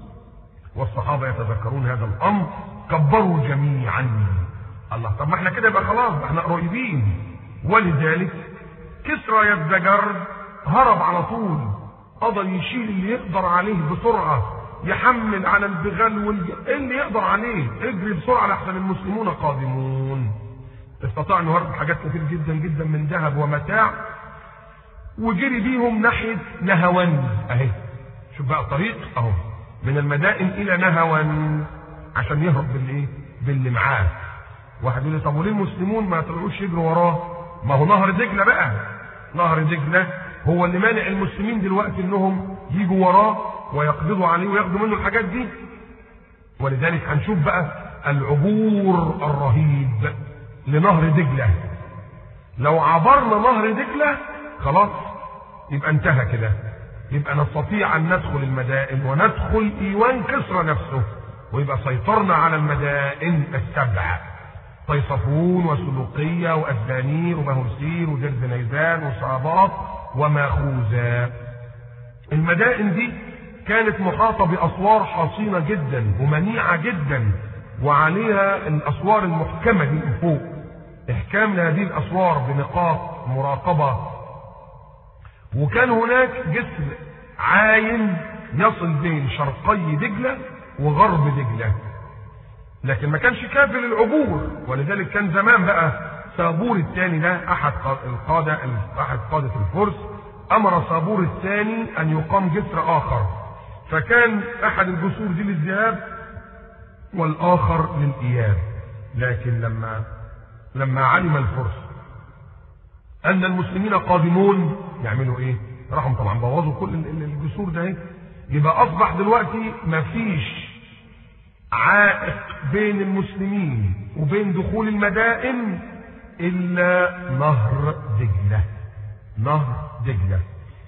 والصحابة يتذكرون هذا الامر كبروا جميعا الله طب ما احنا كده يبقى خلاص احنا قريبين ولذلك كسرى يزدجر هرب على طول قدر يشيل اللي يقدر عليه بسرعة يحمل على البغال وال... اللي يقدر عليه اجري بسرعة لحسن المسلمون قادمون استطاع انه يهرب حاجات كتير جدا جدا من ذهب ومتاع وجري بيهم ناحية نهوان اهي شوف بقى الطريق اهو من المدائن الى نهوان عشان يهرب بالايه باللي معاه واحد يقول لي طب وليه المسلمون ما طلعوش يجروا وراه ما هو نهر دجله بقى نهر دجله هو اللي مانع المسلمين دلوقتي انهم يجوا وراه ويقبضوا عليه وياخدوا منه الحاجات دي ولذلك هنشوف بقى العبور الرهيب لنهر دجله لو عبرنا نهر دجله خلاص يبقى انتهى كده يبقى نستطيع أن ندخل المدائن وندخل إيوان كسرى نفسه ويبقى سيطرنا على المدائن السبع طيصفون وسلوقية وأسدانير ومهرسير ودرز نيزان وصابات وماخوذة المدائن دي كانت محاطة بأسوار حصينة جدا ومنيعة جدا وعليها الأسوار المحكمة دي من فوق إحكام لهذه الأسوار بنقاط مراقبة وكان هناك جسر عايم يصل بين شرقي دجلة وغرب دجلة لكن ما كانش كافي للعبور ولذلك كان زمان بقى صابور الثاني ده احد القاده احد قاده الفرس امر صابور الثاني ان يقام جسر اخر فكان احد الجسور دي للذهاب والاخر للاياب لكن لما لما علم الفرس ان المسلمين قادمون يعملوا ايه راحوا طبعا بوظوا كل الجسور ده ايه يبقى اصبح دلوقتي مفيش عائق بين المسلمين وبين دخول المدائن الا نهر دجله نهر دجله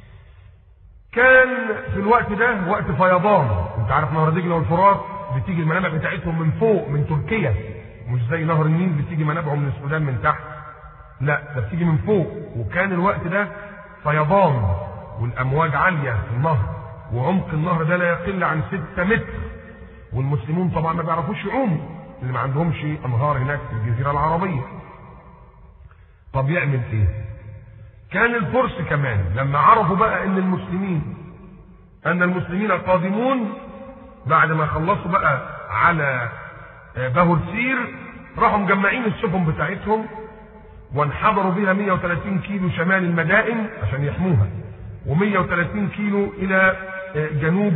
كان في الوقت ده وقت فيضان انت عارف نهر دجله والفرات بتيجي المنابع بتاعتهم من فوق من تركيا مش زي نهر النيل بتيجي منابعه من السودان من تحت لا ده بتيجي من فوق وكان الوقت ده فيضان والامواج عاليه في النهر وعمق النهر ده لا يقل عن 6 متر والمسلمون طبعا ما بيعرفوش يعوموا اللي ما عندهمش انهار هناك في الجزيره العربيه طب يعمل ايه كان الفرس كمان لما عرفوا بقى ان المسلمين ان المسلمين قادمون بعد ما خلصوا بقى على بهرسير راحوا مجمعين السفن بتاعتهم وانحدروا بها 130 كيلو شمال المدائن عشان يحموها و130 كيلو الى جنوب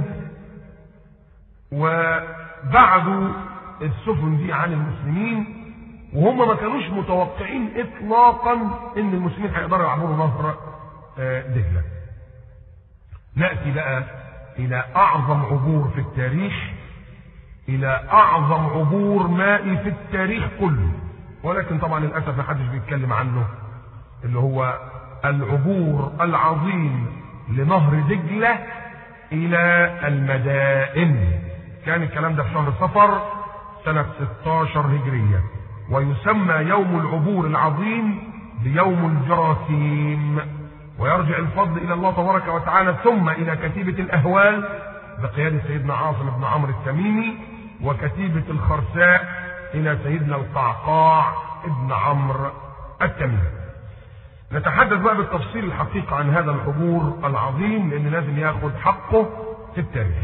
وبعدوا السفن دي عن المسلمين وهم ما كانوش متوقعين اطلاقا ان المسلمين هيقدروا يعبروا نهر دجله. ناتي بقى الى اعظم عبور في التاريخ الى اعظم عبور مائي في التاريخ كله ولكن طبعا للاسف ما حدش بيتكلم عنه اللي هو العبور العظيم لنهر دجله الى المدائن كان الكلام ده في شهر صفر سنة 16 هجرية ويسمى يوم العبور العظيم بيوم الجراثيم ويرجع الفضل إلى الله تبارك وتعالى ثم إلى كتيبة الأهوال بقيادة سيدنا عاصم بن عمرو التميمي وكتيبة الخرساء إلى سيدنا القعقاع ابن عمرو التميمي نتحدث بقى بالتفصيل الحقيقة عن هذا العبور العظيم لأن لازم ياخد حقه في التاريخ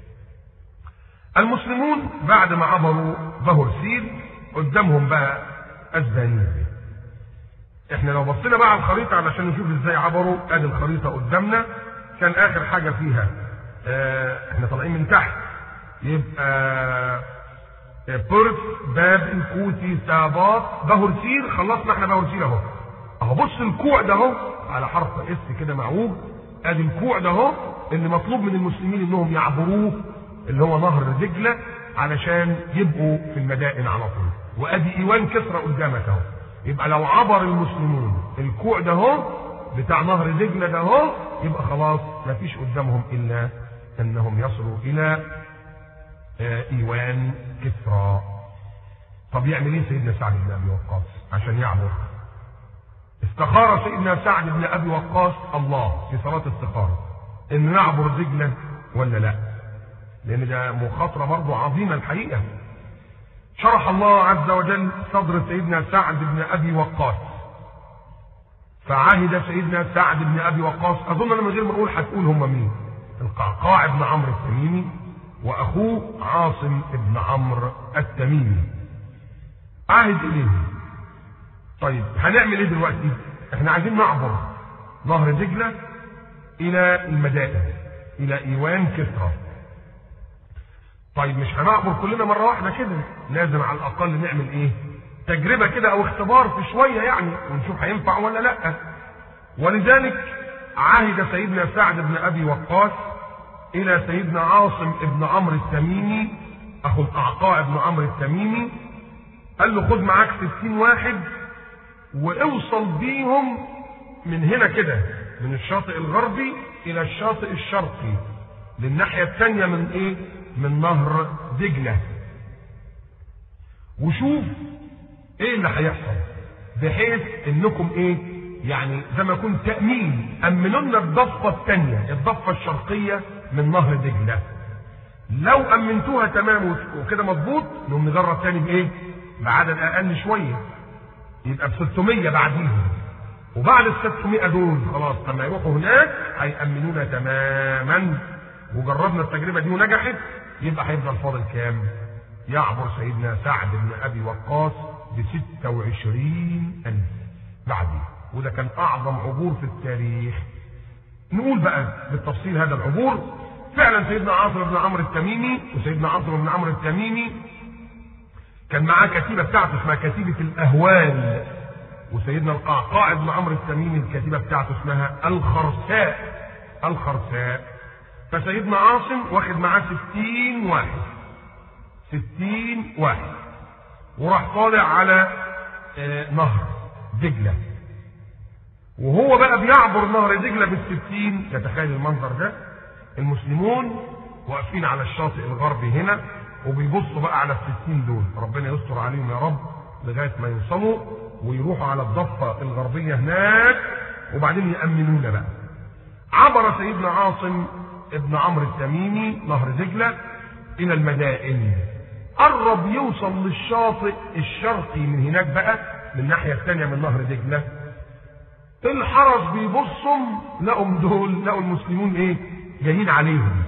المسلمون بعد ما عبروا بهرسيل قدامهم بقى اسبانيا احنا لو بصينا بقى على الخريطه علشان نشوف ازاي عبروا ادي الخريطه قدامنا كان اخر حاجه فيها اه احنا طالعين من تحت يبقى اه بورت باب الكوتي سابات بهرسير خلصنا احنا بهرسير اهو اهو بص الكوع ده اهو على حرف اس كده معوج ادي الكوع ده اهو اللي مطلوب من المسلمين انهم يعبروه اللي هو نهر دجلة علشان يبقوا في المدائن على طول وادي ايوان كسرى قدامك اهو يبقى لو عبر المسلمون الكوع ده اهو بتاع نهر دجلة ده اهو يبقى خلاص ما فيش قدامهم الا انهم يصلوا الى ايوان كسرى طب يعمل ايه سيدنا سعد بن ابي وقاص عشان يعبر استخار سيدنا سعد بن ابي وقاص الله في صلاه استخاره ان نعبر دجله ولا لا لان ده مخاطره برضه عظيمه الحقيقه شرح الله عز وجل صدر سيدنا سعد بن ابي وقاص فعهد سيدنا سعد بن ابي وقاص اظن انا من غير ما اقول هتقول هم مين القعقاع بن عمرو التميمي واخوه عاصم بن عمرو التميمي عهد اليه طيب هنعمل ايه دلوقتي احنا عايزين نعبر نهر دجله الى المدائن الى ايوان كسرى طيب مش هنعبر كلنا مره واحده كده لازم على الاقل نعمل ايه تجربه كده او اختبار في شويه يعني ونشوف هينفع ولا لا ولذلك عهد سيدنا سعد بن ابي وقاص الى سيدنا عاصم بن عمرو التميمي اخو القعقاع بن عمرو التميمي قال له خد معاك ستين واحد واوصل بيهم من هنا كده من الشاطئ الغربي الى الشاطئ الشرقي للناحية الثانية من ايه من نهر دجلة وشوف ايه اللي هيحصل بحيث انكم ايه يعني زي ما يكون تأمين امنوا لنا الضفة الثانية الضفة الشرقية من نهر دجلة لو امنتوها تمام وكده مظبوط نقوم نجرب تاني بايه بعدد اقل شوية يبقى ب 600 بعديهم وبعد ال 600 دول خلاص لما يروحوا هناك هيأمنونا تماما وجربنا التجربة دي ونجحت يبقى هيفضل فاضل كام؟ يعبر سيدنا سعد بن ابي وقاص ب 26 ألف بعدين وده كان أعظم عبور في التاريخ نقول بقى بالتفصيل هذا العبور فعلا سيدنا عاصم بن عمرو التميمي وسيدنا عاصم بن عمرو التميمي كان معاه كتيبة بتاعته اسمها كتيبة الأهوال وسيدنا القعقاع بن عمرو التميمي الكتيبة بتاعته اسمها الخرساء الخرساء فسيدنا عاصم واخد معاه ستين واحد ستين واحد وراح طالع على آه نهر دجلة وهو بقى بيعبر نهر دجلة بالستين يتخيل المنظر ده المسلمون واقفين على الشاطئ الغربي هنا وبيبصوا بقى على الستين دول ربنا يستر عليهم يا رب لغاية ما يوصلوا ويروحوا على الضفة الغربية هناك وبعدين يأمنونا بقى عبر سيدنا عاصم ابن عمرو التميمي نهر دجلة إلى المدائن قرب يوصل للشاطئ الشرقي من هناك بقى من الناحية الثانية من نهر دجلة الحرس بيبصهم لقوا دول لقوا المسلمون ايه جايين عليهم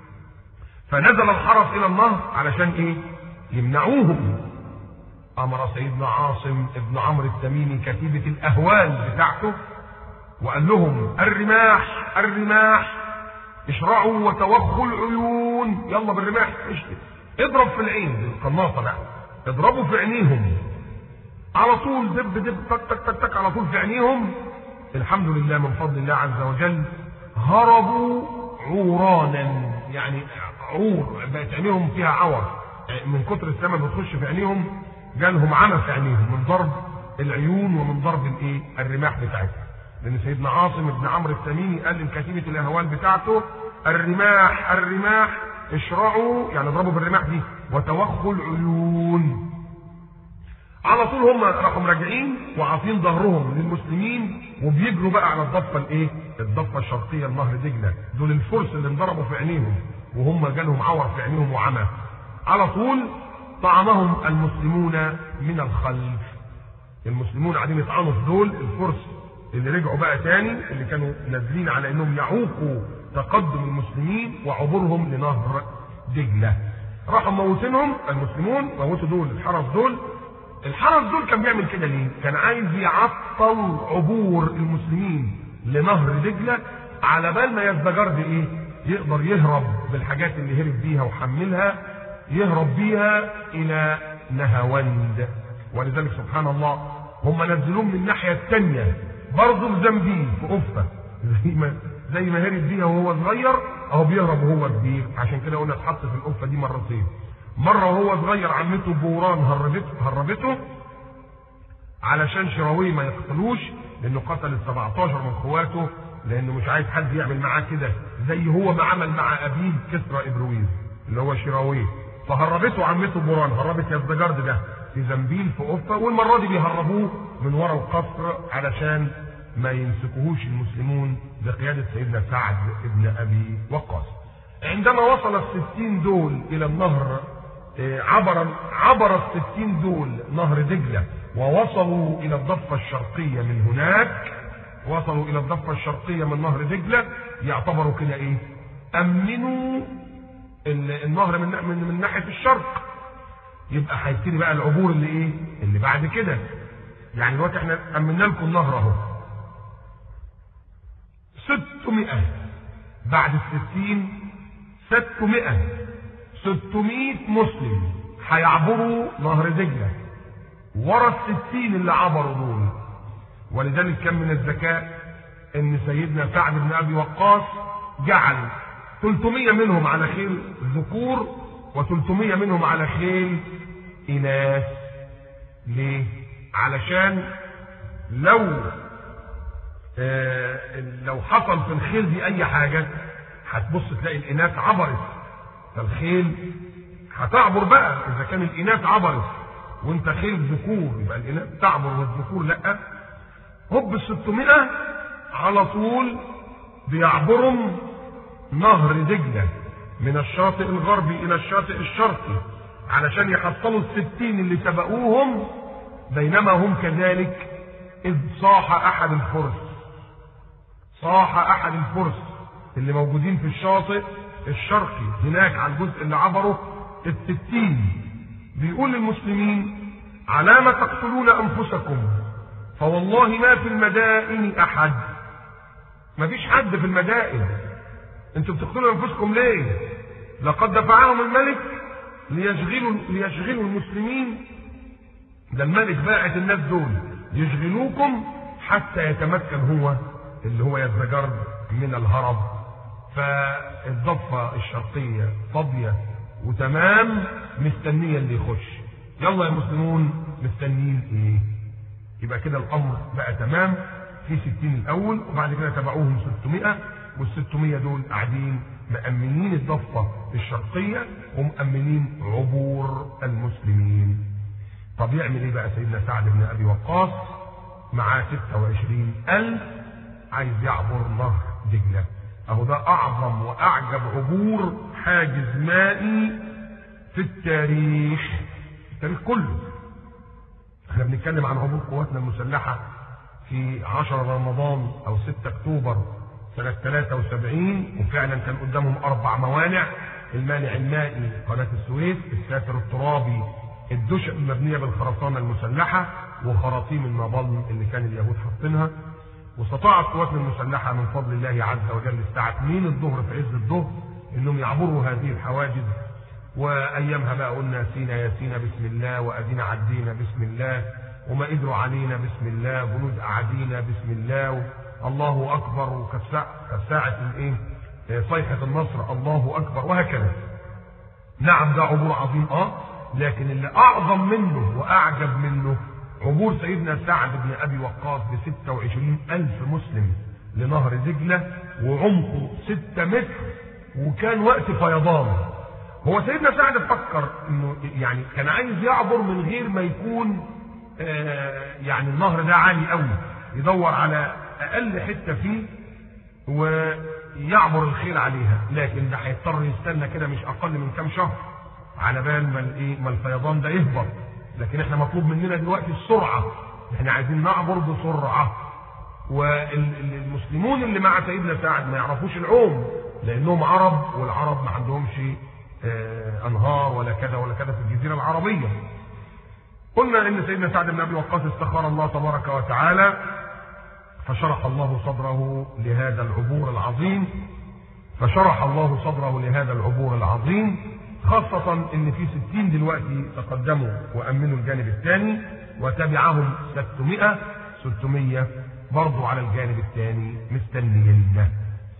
فنزل الحرس الى النهر علشان ايه يمنعوهم امر سيدنا عاصم ابن عمرو التميمي كتيبة الاهوال بتاعته وقال لهم الرماح الرماح اشرعوا وتوخوا العيون يلا بالرماح اشتت اضرب في العين القناصة بقى اضربوا في عينيهم على طول دب دب تك تك تك تك على طول في عينيهم الحمد لله من فضل الله عز وجل هربوا عورانا يعني عور بقت عينيهم فيها عور من كتر السماء بتخش في عينيهم جالهم عمى في عينيهم من ضرب العيون ومن ضرب الايه الرماح بتاعتها لان سيدنا عاصم بن عمرو التميمي قال لكتيبه الاهوال بتاعته الرماح الرماح اشرعوا يعني اضربوا بالرماح دي وتوخوا العيون على طول هم راحوا راجعين وعاطين ظهرهم للمسلمين وبيجروا بقى على الضفه الايه؟ الضفه الشرقيه لنهر دجله، دول الفرس اللي انضربوا في عينيهم وهم جالهم عور في عينيهم وعمى. على طول طعنهم المسلمون من الخلف. المسلمون قاعدين يطعنوا في دول الفرس اللي رجعوا بقى تاني اللي كانوا نازلين على انهم يعوقوا تقدم المسلمين وعبورهم لنهر دجله. راحوا موتينهم المسلمون موتوا دول الحرس دول الحرس دول كان بيعمل كده ليه؟ كان عايز يعطل عبور المسلمين لنهر دجله على بال ما يزدجر بايه؟ يقدر يهرب بالحاجات اللي هرب بيها وحملها يهرب بيها الى نهاوند ولذلك سبحان الله هم نزلوه من الناحيه الثانيه برضه بزنبيل في قفه زي ما زي ما هرب بيها وهو صغير اهو بيهرب وهو كبير عشان كده قلنا اتحط في القفه دي مرتين مرة وهو صغير عمته بوران هربته هربته علشان شراويه ما يقتلوش لانه قتل ال 17 من اخواته لانه مش عايز حد يعمل معاه كده زي هو ما عمل مع ابيه كسرى ابرويز اللي هو شراويه فهربته عمته بوران هربت يزدجرد ده في زنبيل في قفه والمره دي بيهربوه من ورا القصر علشان ما يمسكوهوش المسلمون بقياده سيدنا سعد بن ابي وقاص. عندما وصل الستين دول الى النهر عبر عبر الستين دول نهر دجلة ووصلوا إلى الضفة الشرقية من هناك وصلوا إلى الضفة الشرقية من نهر دجلة يعتبروا كده إيه؟ أمنوا النهر من من, من ناحية الشرق يبقى هيبتدي بقى العبور اللي إيه؟ اللي بعد كده يعني دلوقتي إحنا أمنا لكم النهر أهو 600 بعد الستين 600 600 مسلم هيعبروا نهر دجلة ورا الستين اللي عبروا دول ولذلك كان من الذكاء ان سيدنا سعد بن ابي وقاص جعل 300 منهم على خيل ذكور و300 منهم على خيل اناث ليه علشان لو آه، لو حصل في الخيل دي اي حاجه هتبص تلاقي الاناث عبرت فالخيل هتعبر بقى اذا كان الاناث عبرت وانت خيل ذكور يبقى الاناث تعبر والذكور لا هوب ال 600 على طول بيعبرهم نهر دجله من الشاطئ الغربي الى الشاطئ الشرقي علشان يحصلوا الستين اللي سبقوهم بينما هم كذلك اذ صاح احد الفرس صاح احد الفرس اللي موجودين في الشاطئ الشرقي هناك على الجزء اللي عبره الستين بيقول للمسلمين على ما تقتلون انفسكم فوالله ما في المدائن احد ما فيش حد في المدائن انتوا بتقتلوا انفسكم ليه لقد دفعهم الملك ليشغلوا ليشغلوا المسلمين ده الملك باعت الناس دول يشغلوكم حتى يتمكن هو اللي هو يزدجر من الهرب فالضفة الشرقية فاضية وتمام مستنية اللي يخش يلا يا مسلمون مستنيين ايه يبقى كده الامر بقى تمام في ستين الاول وبعد كده تبعوهم 600 وال600 دول قاعدين مأمنين الضفة الشرقية ومأمنين عبور المسلمين طب يعمل ايه بقى سيدنا سعد بن ابي وقاص معاه 26 ألف عايز يعبر نهر دجلة اهو ده اعظم واعجب عبور حاجز مائي في التاريخ التاريخ كله احنا بنتكلم عن عبور قواتنا المسلحة في 10 رمضان او 6 اكتوبر سنة 73 وفعلا كان قدامهم اربع موانع المانع المائي قناة السويس الساتر الترابي الدشق المبنية بالخرسانة المسلحة وخراطيم النابلم اللي كان اليهود حاطينها واستطاعت قواتنا المسلحة من فضل الله عز وجل الساعة 2 الظهر في عز الظهر انهم يعبروا هذه الحواجز وايامها بقى قلنا سينا يا سينا بسم الله وادينا عدينا بسم الله وما قدروا علينا بسم الله جنود قعدينا بسم الله الله اكبر وكساعة الايه صيحة النصر الله اكبر وهكذا نعم ده عبور عظيم اه لكن اللي اعظم منه واعجب منه عبور سيدنا سعد بن ابي وقاص ب 26 الف مسلم لنهر دجله وعمقه 6 متر وكان وقت فيضان هو سيدنا سعد فكر انه يعني كان عايز يعبر من غير ما يكون آه يعني النهر ده عالي قوي يدور على اقل حته فيه ويعبر الخيل عليها لكن ده هيضطر يستنى كده مش اقل من كام شهر على بال ما الايه ما الفيضان ده يهبط لكن احنا مطلوب مننا دلوقتي السرعه احنا عايزين نعبر بسرعه والمسلمون اللي مع سيدنا سعد ما يعرفوش العوم لانهم عرب والعرب ما عندهمش اه انهار ولا كذا ولا كذا في الجزيره العربيه قلنا ان سيدنا سعد بن ابي وقاص استخار الله تبارك وتعالى فشرح الله صدره لهذا العبور العظيم فشرح الله صدره لهذا العبور العظيم خاصة ان في ستين دلوقتي تقدموا وامنوا الجانب الثاني وتبعهم 600 600 برضو على الجانب الثاني مستنيين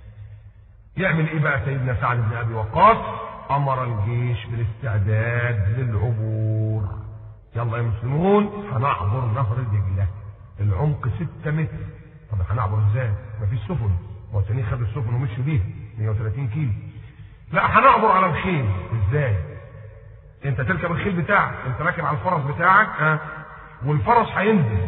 يعمل ايه بقى سيدنا سعد بن ابي وقاص امر الجيش بالاستعداد للعبور يلا يا مسلمون هنعبر نهر دجله العمق 6 متر طب هنعبر ازاي مفيش سفن المواطنين خدوا السفن ومشوا بيها 130 كيلو لا هنعبر على الخيل ازاي انت تركب الخيل بتاعك انت راكب على الفرس بتاعك ها والفرس هينزل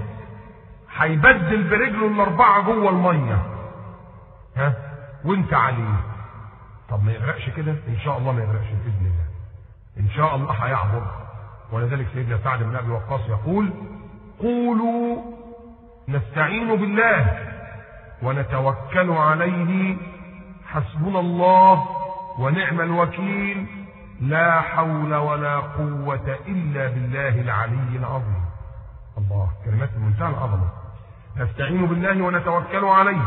هيبدل برجله الاربعه جوه الميه ها وانت عليه طب ما يغرقش كده ان شاء الله ما يغرقش باذن الله ان شاء الله هيعبر ولذلك سيدنا سعد بن ابي وقاص يقول قولوا نستعين بالله ونتوكل عليه حسبنا الله ونعم الوكيل لا حول ولا قوة إلا بالله العلي العظيم الله كلمات منتهى العظمة نستعين بالله ونتوكل عليه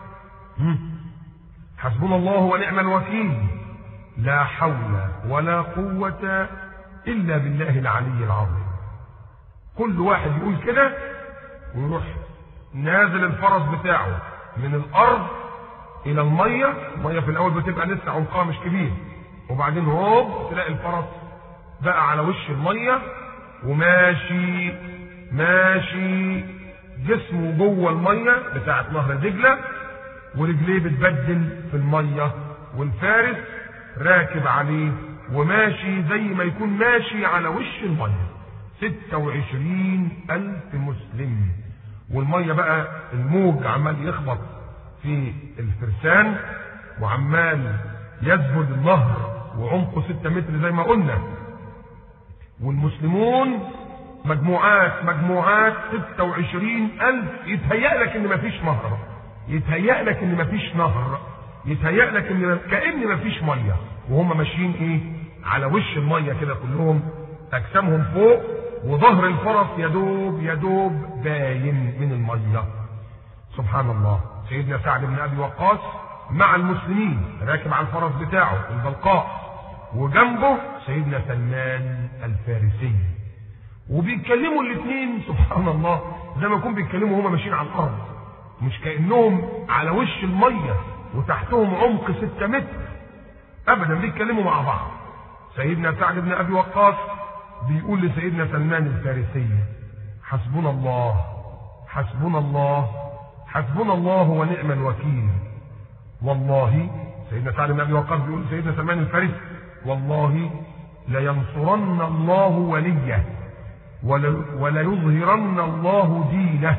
حسبنا الله ونعم الوكيل لا حول ولا قوة إلا بالله العلي العظيم كل واحد يقول كده ويروح نازل الفرس بتاعه من الأرض الى الميه الميه في الاول بتبقى لسه عمقها مش كبير وبعدين هوب تلاقي الفرس بقى على وش الميه وماشي ماشي جسمه جوه الميه بتاعت نهر دجله ورجليه بتبدل في الميه والفارس راكب عليه وماشي زي ما يكون ماشي على وش الميه 26 ألف مسلم والمية بقى الموج عمال يخبط في الفرسان وعمال يزبد النهر وعمقه 6 متر زي ما قلنا والمسلمون مجموعات مجموعات 26 ألف يتهيأ لك إن مفيش نهر يتهيأ لك إن مفيش نهر يتهيأ لك إن كأن مفيش مية وهم ماشيين إيه على وش المية كده كلهم أجسامهم فوق وظهر الفرس يدوب يدوب باين من المية سبحان الله سيدنا سعد بن أبي وقاص مع المسلمين راكب على الفرس بتاعه البلقاء وجنبه سيدنا سلمان الفارسي وبيتكلموا الاثنين سبحان الله زي ما يكون بيتكلموا هما ماشيين على الارض مش كانهم على وش الميه وتحتهم عمق 6 متر ابدا بيتكلموا مع بعض سيدنا سعد بن ابي وقاص بيقول لسيدنا سلمان الفارسي حسبنا الله حسبنا الله حسبنا الله ونعم الوكيل والله سيدنا سعد بن ابي وقاص بيقول لسيدنا سلمان الفارسي والله لينصرن الله وليه وليظهرن الله دينه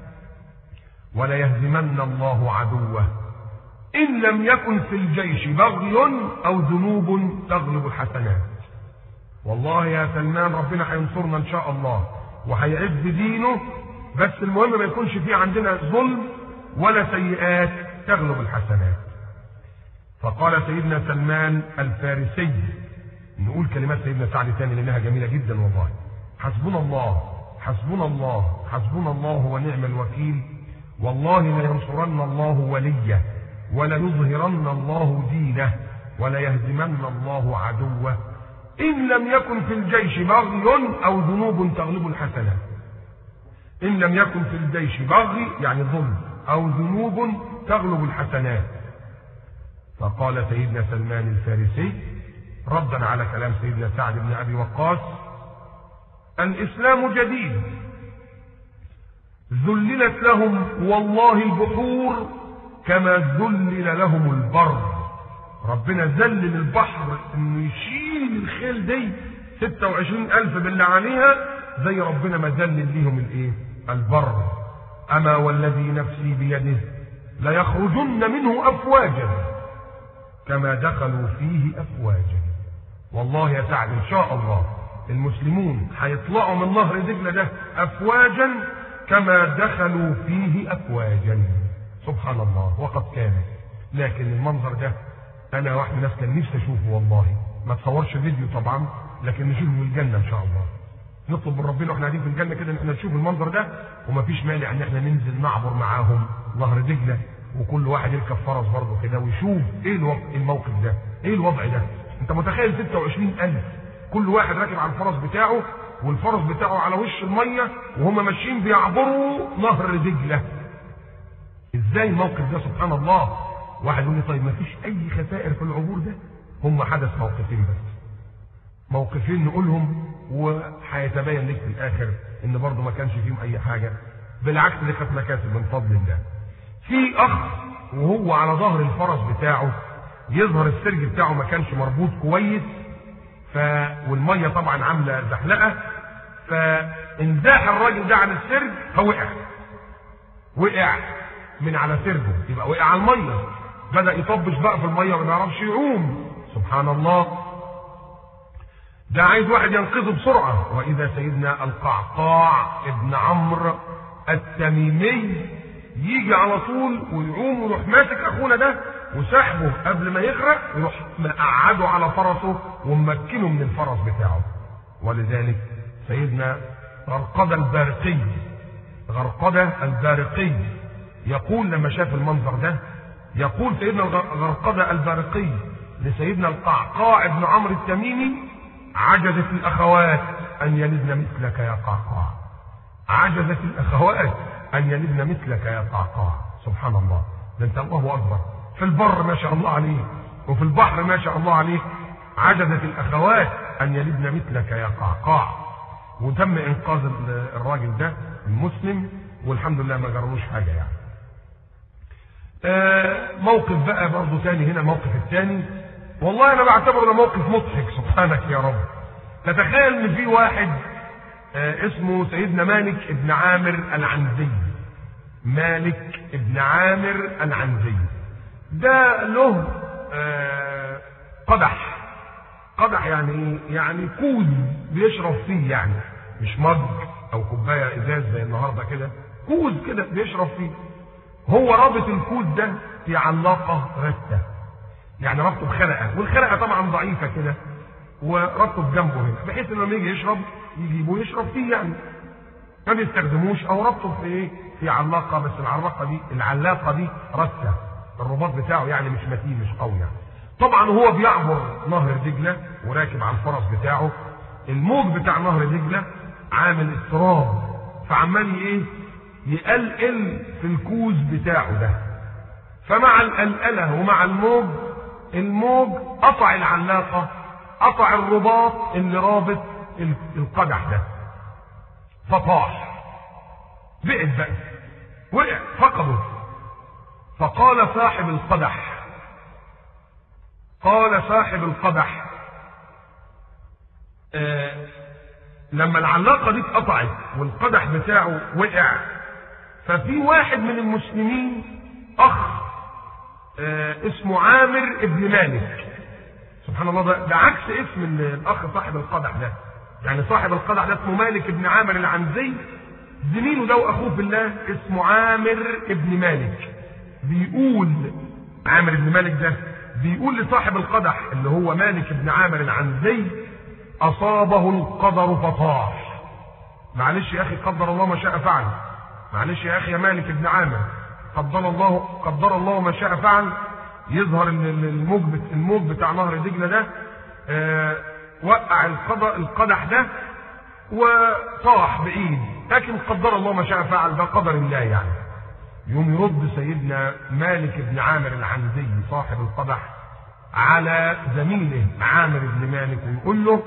وليهزمن الله عدوه إن لم يكن في الجيش بغي أو ذنوب تغلب الحسنات والله يا سلمان ربنا هينصرنا إن شاء الله وهيعز دينه بس المهم ما يكونش فيه عندنا ظلم ولا سيئات تغلب الحسنات فقال سيدنا سلمان الفارسي نقول كلمات سيدنا سعد ثاني لانها جميله جدا والله حسبنا الله حسبنا الله حسبنا الله ونعم الوكيل والله لينصرن الله وليه وليظهرن الله دينه وليهزمن الله عدوه إن لم يكن في الجيش بغي أو ذنوب تغلب الحسنات إن لم يكن في الجيش بغي يعني ظلم أو ذنوب تغلب الحسنات فقال سيدنا سلمان الفارسي ردا على كلام سيدنا سعد بن أبي وقاص الإسلام جديد ذللت لهم والله البحور كما ذلل لهم البر ربنا ذلل البحر انه يشيل الخيل دي 26 ألف باللي عليها زي ربنا ما ذلل ليهم الايه البر أما والذي نفسي بيده ليخرجن منه أفواجا كما دخلوا فيه أفواجا والله يا سعد إن شاء الله المسلمون هيطلعوا من نهر دجلة ده أفواجا كما دخلوا فيه أفواجا سبحان الله وقد كان لكن المنظر ده أنا واحد من الناس كان نفسي أشوفه والله ما تصورش فيديو طبعا لكن نشوفه في الجنة إن شاء الله نطلب من ربنا واحنا قاعدين في الجنة كده إن احنا نشوف المنظر ده ومفيش مانع إن احنا ننزل نعبر معاهم نهر دجلة وكل واحد يركب فرس برضه كده ويشوف ايه الوضع الموقف ده ايه الوضع ده انت متخيل 26000 كل واحد راكب على الفرس بتاعه والفرس بتاعه على وش الميه وهم ماشيين بيعبروا نهر دجله ازاي الموقف ده سبحان الله واحد يقول لي طيب ما فيش اي خسائر في العبور ده هم حدث موقفين بس موقفين نقولهم وهيتبين لك في الاخر ان برضه ما كانش فيهم اي حاجه بالعكس دي كانت مكاسب من فضل الله في اخ وهو على ظهر الفرس بتاعه يظهر السرج بتاعه ما كانش مربوط كويس ف والميه طبعا عامله زحلقه فانزاح الراجل ده عن السرج فوقع وقع من على سرجه يبقى وقع على الميه بدا يطبش بقى في الميه وما يعرفش يعوم سبحان الله ده عايز واحد ينقذه بسرعه واذا سيدنا القعقاع ابن عمرو التميمي يجي على طول ويقوم ويروح ماسك اخونا ده وسحبه قبل ما يغرق يروح مقعده على فرسه وممكنه من الفرس بتاعه ولذلك سيدنا غرقدة البارقي غرقدة البارقي يقول لما شاف المنظر ده يقول سيدنا غرقدة البارقي لسيدنا القعقاع بن عمرو التميمي عجزت الاخوات ان يلدن مثلك يا قعقاع عجزت الاخوات ان يلدن مثلك يا قعقاع سبحان الله ده انت الله اكبر في البر ما شاء الله عليك وفي البحر ما شاء الله عليك عجزت الاخوات ان يلدن مثلك يا قعقاع وتم انقاذ الراجل ده المسلم والحمد لله ما جرالوش حاجه يعني آه موقف بقى برضه تاني هنا موقف التاني والله انا بعتبره ده موقف مضحك سبحانك يا رب تتخيل ان في واحد آه اسمه سيدنا مالك ابن عامر العنزي مالك ابن عامر العنزي ده له آه قدح قدح يعني ايه يعني كوز بيشرب فيه يعني مش مج او كوبايه ازاز زي النهارده كده كوز كده بيشرب فيه هو رابط الكوز ده في علاقه رته يعني ربطه بخرقه والخرقه طبعا ضعيفه كده وربطه بجنبه هنا بحيث انه لما يجي يشرب يجيبه يشرب فيه يعني ما بيستخدموش او ربطه في ايه في علاقه بس العلاقه دي العلاقه دي رته الرباط بتاعه يعني مش متين مش قوي يعني طبعا هو بيعبر نهر دجله وراكب على الفرس بتاعه الموج بتاع نهر دجله عامل اضطراب فعمال ايه يقلقل في الكوز بتاعه ده فمع القلقله ومع الموج الموج قطع العلاقه قطع الرباط اللي رابط القدح ده فطاح بعد بقى وقع فقده فقال صاحب القدح قال صاحب القدح آه لما العلاقه دي اتقطعت والقدح بتاعه وقع ففي واحد من المسلمين اخ آه اسمه عامر ابن مالك سبحان الله ده, ده عكس اسم الاخ صاحب القدح ده يعني صاحب القدح ده اسمه مالك ابن عامر العنزي زميله ده واخوه في الله اسمه عامر ابن مالك بيقول عامر ابن مالك ده بيقول لصاحب القدح اللي هو مالك ابن عامر العنزي اصابه القدر فطاح معلش يا اخي قدر الله ما شاء فعل معلش يا اخي يا مالك ابن عامر قدر الله قدر الله ما شاء فعل يظهر ان الموج الموج بتاع نهر دجله ده آه وقع القدح ده وطاح بعيد لكن قدر الله ما شاء فعل ده قدر الله يعني يوم يرد سيدنا مالك بن عامر العنزي صاحب القدح على زميله عامر بن مالك ويقول له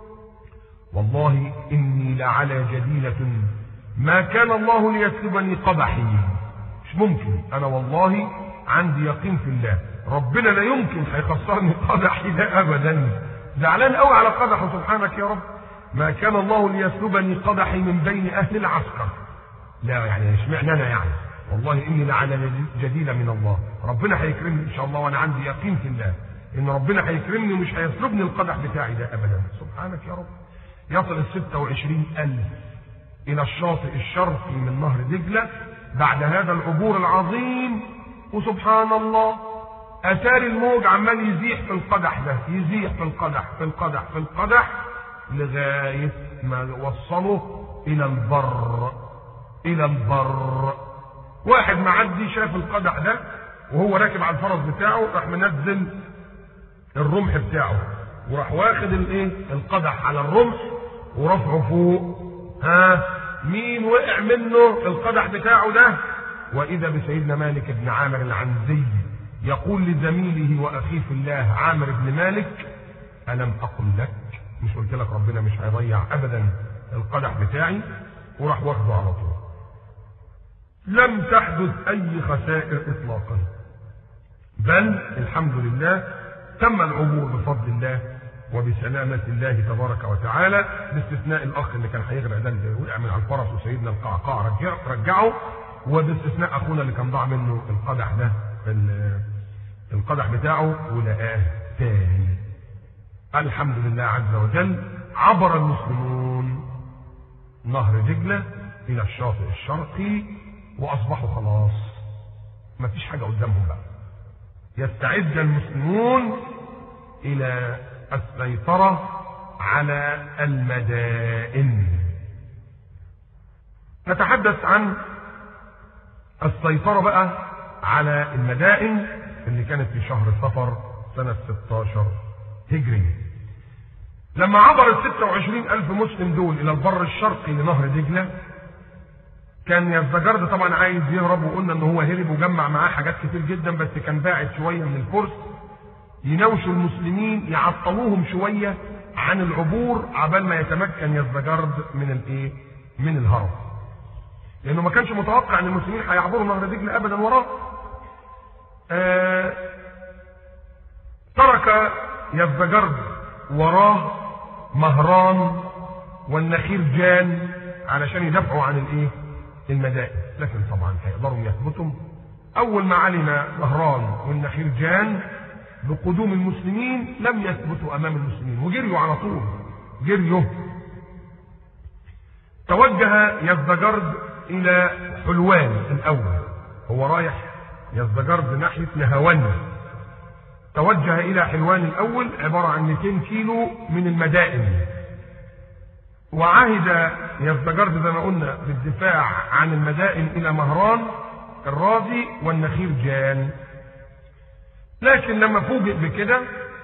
والله اني لعلى جديلة ما كان الله ليسلبني قدحي مش ممكن انا والله عندي يقين في الله ربنا لا يمكن هيخسرني قدحي ده ابدا زعلان قوي على قدحه سبحانك يا رب ما كان الله ليسلبني قدحي من بين اهل العسكر لا يعني اشمعنى انا يعني والله اني لعلى جديله من الله ربنا هيكرمني ان شاء الله وانا عندي يقين في الله ان ربنا هيكرمني ومش هيسلبني القدح بتاعي ده ابدا سبحانك يا رب يصل ال 26 ألف إلى الشاطئ الشرقي من نهر دجلة بعد هذا العبور العظيم وسبحان الله أثار الموج عمال يزيح في القدح ده يزيح في القدح في القدح في القدح لغاية ما وصله إلى البر إلى البر واحد معدي شاف القدح ده وهو راكب على الفرس بتاعه راح منزل الرمح بتاعه وراح واخد الايه القدح على الرمح ورفعه فوق ها مين وقع منه القدح بتاعه ده واذا بسيدنا مالك بن عامر العنزي يقول لزميله واخيه في الله عامر بن مالك الم اقل لك مش قلت لك ربنا مش هيضيع ابدا القدح بتاعي وراح واخده على طول لم تحدث اي خسائر اطلاقا بل الحمد لله تم العبور بفضل الله وبسلامة الله تبارك وتعالى باستثناء الأخ اللي كان هيغرق ده اللي وقع من على الفرس وسيدنا القعقاع رجع رجعه وباستثناء أخونا اللي كان ضاع منه القدح ده القدح بتاعه ولقاه تاني الحمد لله عز وجل عبر المسلمون نهر دجلة إلى الشاطئ الشرقي وأصبحوا خلاص مفيش حاجة قدامهم بقى يستعد المسلمون الى السيطرة على المدائن نتحدث عن السيطرة بقى على المدائن اللي كانت في شهر صفر سنة 16 هجري لما عبر ال 26 ألف مسلم دول إلى البر الشرقي لنهر دجلة كان يزدجرد طبعا عايز يهرب وقلنا ان هو هرب وجمع معاه حاجات كتير جدا بس كان باعد شويه من الفرس يناوشوا المسلمين يعطلوهم شويه عن العبور عبال ما يتمكن يزدجرد من الايه؟ من الهرب. لانه ما كانش متوقع ان المسلمين هيعبروا نهر دجله ابدا وراه آه ترك يزدجرد وراه مهران والنخير جان علشان يدافعوا عن الايه المدائن لكن طبعا هيقدروا يثبتوا اول ما علم مهران والنخير جان بقدوم المسلمين لم يثبتوا امام المسلمين وجريوا على طول جريوا توجه يزدجرد الى حلوان الاول هو رايح يزدجرد ناحيه نهاوند توجه الى حلوان الاول عباره عن 200 كيلو من المدائن وعهد يزدجرد زي ما قلنا بالدفاع عن المدائن الى مهران الرازي والنخير جان لكن لما فوجئ بكده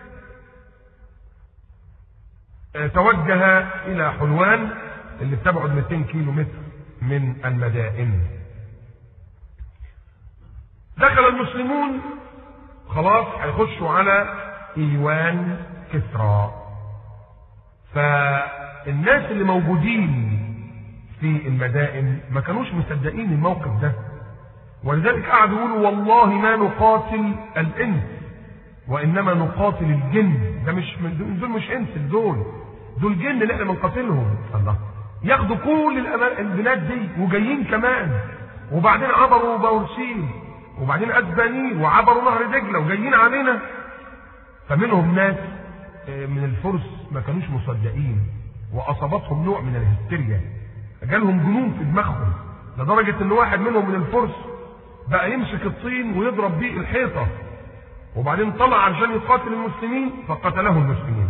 توجه الى حلوان اللي بتبعد 200 كيلو متر من المدائن دخل المسلمون خلاص هيخشوا على ايوان كسرى فالناس اللي موجودين في المدائن ما كانوش مصدقين الموقف ده ولذلك قعدوا يقولوا والله ما نقاتل الانس وانما نقاتل الجن ده مش من دول مش انس دول دول جن اللي احنا بنقاتلهم الله ياخدوا كل البلاد دي وجايين كمان وبعدين عبروا بورسين وبعدين اسبانيين وعبروا نهر دجله وجايين علينا فمنهم ناس من الفرس ما كانوش مصدقين واصابتهم نوع من الهستيريا جالهم جنون في دماغهم لدرجه ان واحد منهم من الفرس بقى يمسك الطين ويضرب بيه الحيطه وبعدين طلع علشان يقاتل المسلمين فقتله المسلمين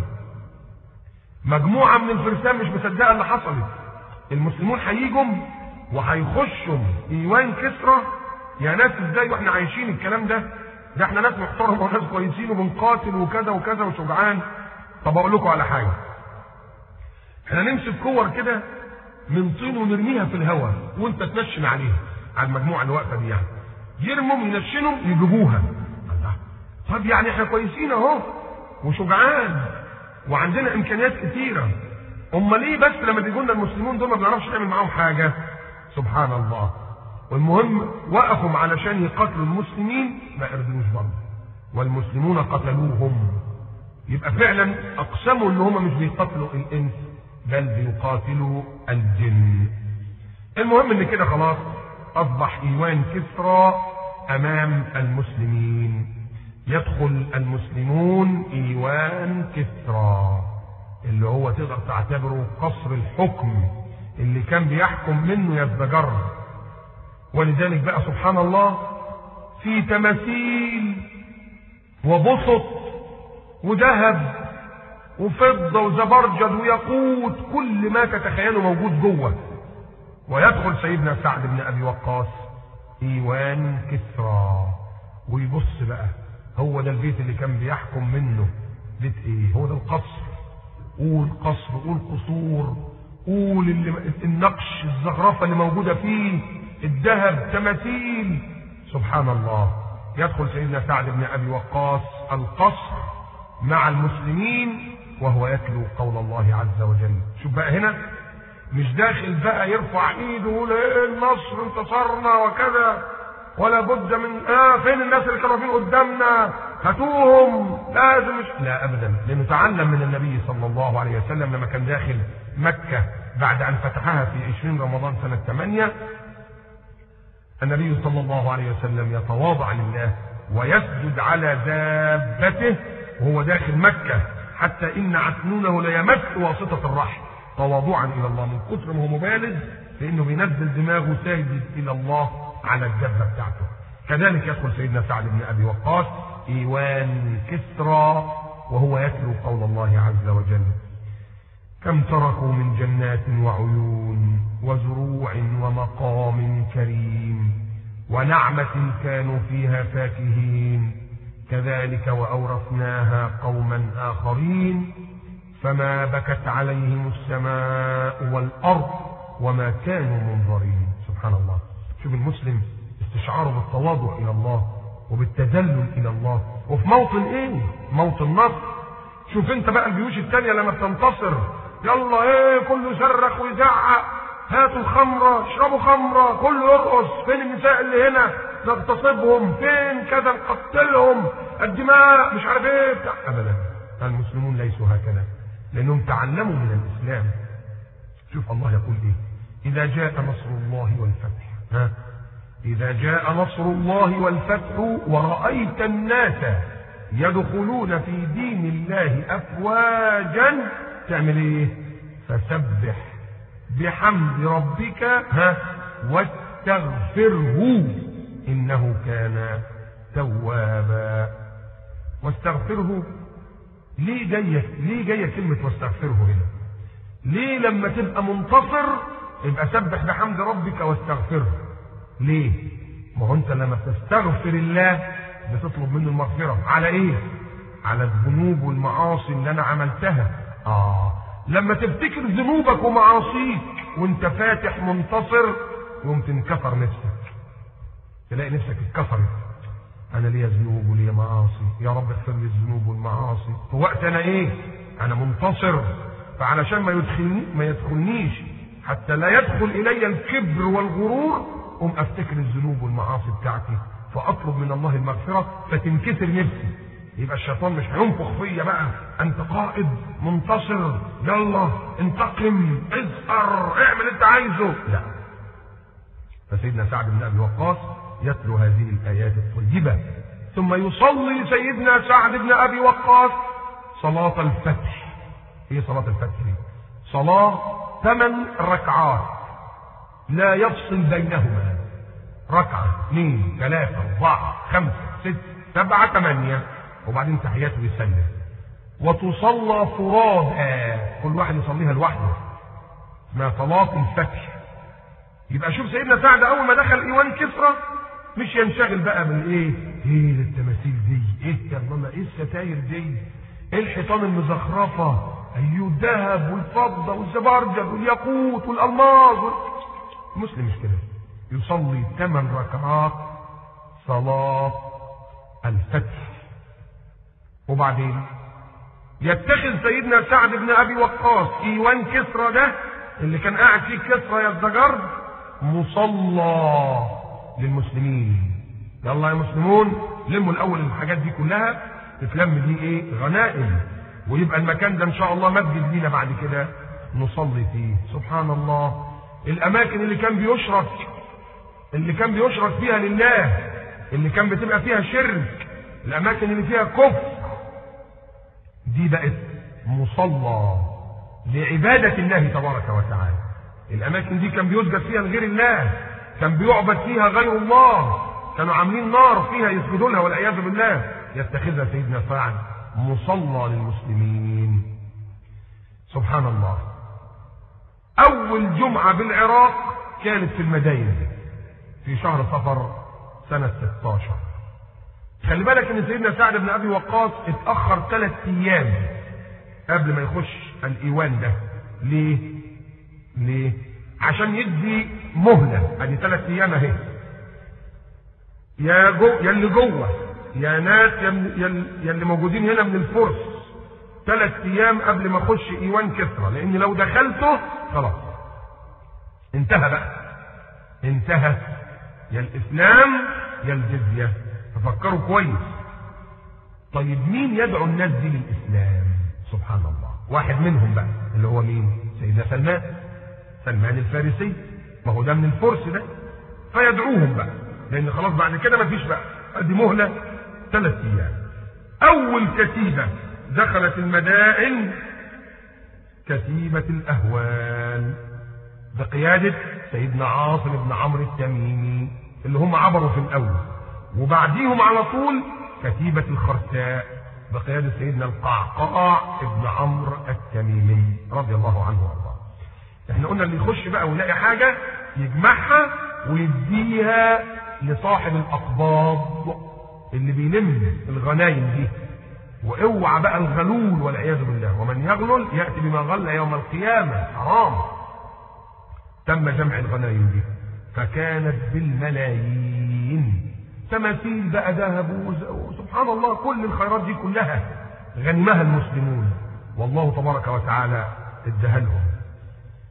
مجموعه من الفرسان مش مصدقه اللي حصلت المسلمون هيجوا وهيخشوا ايوان كسرى يا ناس ازاي واحنا عايشين الكلام ده ده احنا ناس محترمه وناس كويسين وبنقاتل وكذا وكذا وشجعان طب اقول لكم على حاجه احنا نمسك كور كده من طين ونرميها في الهواء وانت تنشن عليها على المجموعه اللي واقفه دي يعني يرموا ينشنوا يجيبوها الله طب يعني احنا كويسين اهو وشجعان وعندنا امكانيات كتيره امال ليه بس لما بيجوا لنا المسلمون دول ما بنعرفش نعمل معاهم حاجه سبحان الله والمهم وقفوا علشان يقاتلوا المسلمين ما قدروش برضه والمسلمون قتلوهم يبقى فعلا اقسموا ان هم مش بيقاتلوا الانس بل بيقاتلوا الجن المهم ان كده خلاص اصبح ايوان كسرى امام المسلمين يدخل المسلمون ايوان كسرى اللي هو تقدر تعتبره قصر الحكم اللي كان بيحكم منه يزدجر ولذلك بقى سبحان الله في تماثيل وبسط وذهب وفضة وزبرجد وياقوت كل ما تتخيله موجود جوه ويدخل سيدنا سعد بن ابي وقاص ايوان كسرى ويبص بقى هو ده البيت اللي كان بيحكم منه بيت ايه هو ده القصر قول قصر قول قصور قول اللي النقش الزخرفه اللي موجوده فيه الذهب تماثيل سبحان الله يدخل سيدنا سعد بن ابي وقاص القصر مع المسلمين وهو يتلو قول الله عز وجل شوف بقى هنا مش داخل بقى يرفع ايده ويقول ايه النصر انتصرنا وكذا ولا بد من اه فين الناس اللي كانوا واقفين قدامنا هاتوهم لازم مش لا ابدا لانه تعلم من النبي صلى الله عليه وسلم لما كان داخل مكه بعد ان فتحها في 20 رمضان سنه 8 النبي صلى الله عليه وسلم يتواضع لله ويسجد على دابته وهو داخل مكه حتى ان عسنونه ليمس واسطه الرحم تواضعا الى الله من كثر ما هو مبالغ في انه بينزل دماغه ساجد الى الله على الجبهه بتاعته كذلك يدخل سيدنا سعد بن ابي وقاص ايوان كسرى وهو يتلو قول الله عز وجل كم تركوا من جنات وعيون وزروع ومقام كريم ونعمة كانوا فيها فاكهين كذلك وأورثناها قوما آخرين فما بكت عليهم السماء والأرض وما كانوا منظرين سبحان الله شوف المسلم استشعاره بالتواضع إلى الله وبالتذلل إلى الله وفي موطن إيه؟ موطن نصر شوف أنت بقى الجيوش التانية لما بتنتصر يلا إيه كله يصرخ ويزعق هاتوا الخمرة اشربوا خمرة كله يرقص فين النساء اللي هنا نغتصبهم فين كذا نقتلهم الدماء مش عارف ايه بتاع ابدا المسلمون ليسوا هكذا لانهم تعلموا من الاسلام شوف الله يقول ايه اذا جاء نصر الله والفتح ها اذا جاء نصر الله والفتح ورأيت الناس يدخلون في دين الله افواجا تعمل ايه فسبح بحمد ربك ها واستغفره انه كان توابا واستغفره ليه جايه ليه جايه كلمه واستغفره هنا ليه لما تبقى منتصر يبقى سبح بحمد ربك واستغفره ليه ما هو انت لما تستغفر الله بتطلب منه المغفره على ايه على الذنوب والمعاصي اللي انا عملتها اه لما تفتكر ذنوبك ومعاصيك وانت فاتح منتصر يوم تنكفر نفسك تلاقي نفسك اتكفرت انا ليا ذنوب وليا معاصي يا رب اغفر لي الذنوب والمعاصي في وقت انا ايه انا منتصر فعلشان ما يدخلني ما يدخلنيش حتى لا يدخل الي الكبر والغرور قوم افتكر الذنوب والمعاصي بتاعتي فاطلب من الله المغفره فتنكسر نفسي يبقى الشيطان مش هينفخ فيا بقى انت قائد منتصر يلا انتقم ازقر اعمل انت عايزه لا فسيدنا سعد بن ابي وقاص يتلو هذه الايات الطيبه ثم يصلي سيدنا سعد بن ابي وقاص صلاه الفتح ايه صلاه الفتح دي صلاه ثمان ركعات لا يفصل بينهما ركعه اثنين ثلاثه اربعه خمسه سته سبعه ثمانيه وبعدين تحياته يسلم وتصلى فرادى كل واحد يصليها لوحده اسمها صلاة الفتح يبقى شوف سيدنا سعد أول ما دخل إيوان كسرى مش ينشغل بقى بالإيه؟ إيه التماثيل دي؟ إيه يا ماما إيه الستاير دي؟ إيه الحيطان المزخرفة؟ أيوه الذهب والفضة والزبرجد والياقوت والألماظ وال... المسلم مش كده يصلي ثمان ركعات صلاة الفتح وبعدين يتخذ سيدنا سعد بن ابي وقاص ايوان كسرى ده اللي كان قاعد فيه كسرى يزدجر مصلى للمسلمين يلا يا مسلمون لموا الاول الحاجات دي كلها تتلم دي ايه غنائم ويبقى المكان ده ان شاء الله مسجد لينا بعد كده نصلي فيه سبحان الله الاماكن اللي كان بيشرك اللي كان بيشرك فيها لله اللي كان بتبقى فيها شرك الاماكن اللي فيها كفر دي بقت مصلى لعبادة الله تبارك وتعالى الأماكن دي كان بيسجد فيها لغير الله كان بيعبد فيها غير الله كانوا عاملين نار فيها يسجدوا لها والعياذ بالله يتخذها سيدنا سعد مصلى للمسلمين سبحان الله أول جمعة بالعراق كانت في المداين في شهر صفر سنة 16 خلي بالك ان سيدنا سعد بن ابي وقاص اتاخر ثلاث ايام قبل ما يخش الايوان ده ليه ليه عشان يدي مهله ادي ثلاث ايام اهي يا جو يا اللي جوه يا ناس يا اللي موجودين هنا من الفرس ثلاث ايام قبل ما اخش ايوان كسرى لان لو دخلته خلاص انتهى بقى انتهى يا الاسلام يا الجزيه تفكروا كويس طيب مين يدعو الناس دي للاسلام سبحان الله واحد منهم بقى اللي هو مين سيدنا سلمان سلمان الفارسي ما هو ده من الفرس ده فيدعوهم بقى لان خلاص بعد كده مفيش بقى ادي مهله ثلاث ايام اول كتيبه دخلت المدائن كتيبه الاهوال بقياده سيدنا عاصم بن عمرو التميمي اللي هم عبروا في الاول وبعديهم على طول كتيبة الخرساء بقيادة سيدنا القعقاع ابن عمرو التميمي رضي الله عنه وارضاه. احنا قلنا اللي يخش بقى ويلاقي حاجة يجمعها ويديها لصاحب الأقباض اللي بيلم الغنايم دي واوعى بقى الغلول والعياذ بالله ومن يغلل يأتي بما غل يوم القيامة حرام تم جمع الغنايم دي فكانت بالملايين تماثيل بقى ذهب وسبحان الله كل الخيرات دي كلها غنمها المسلمون والله تبارك وتعالى اداها لهم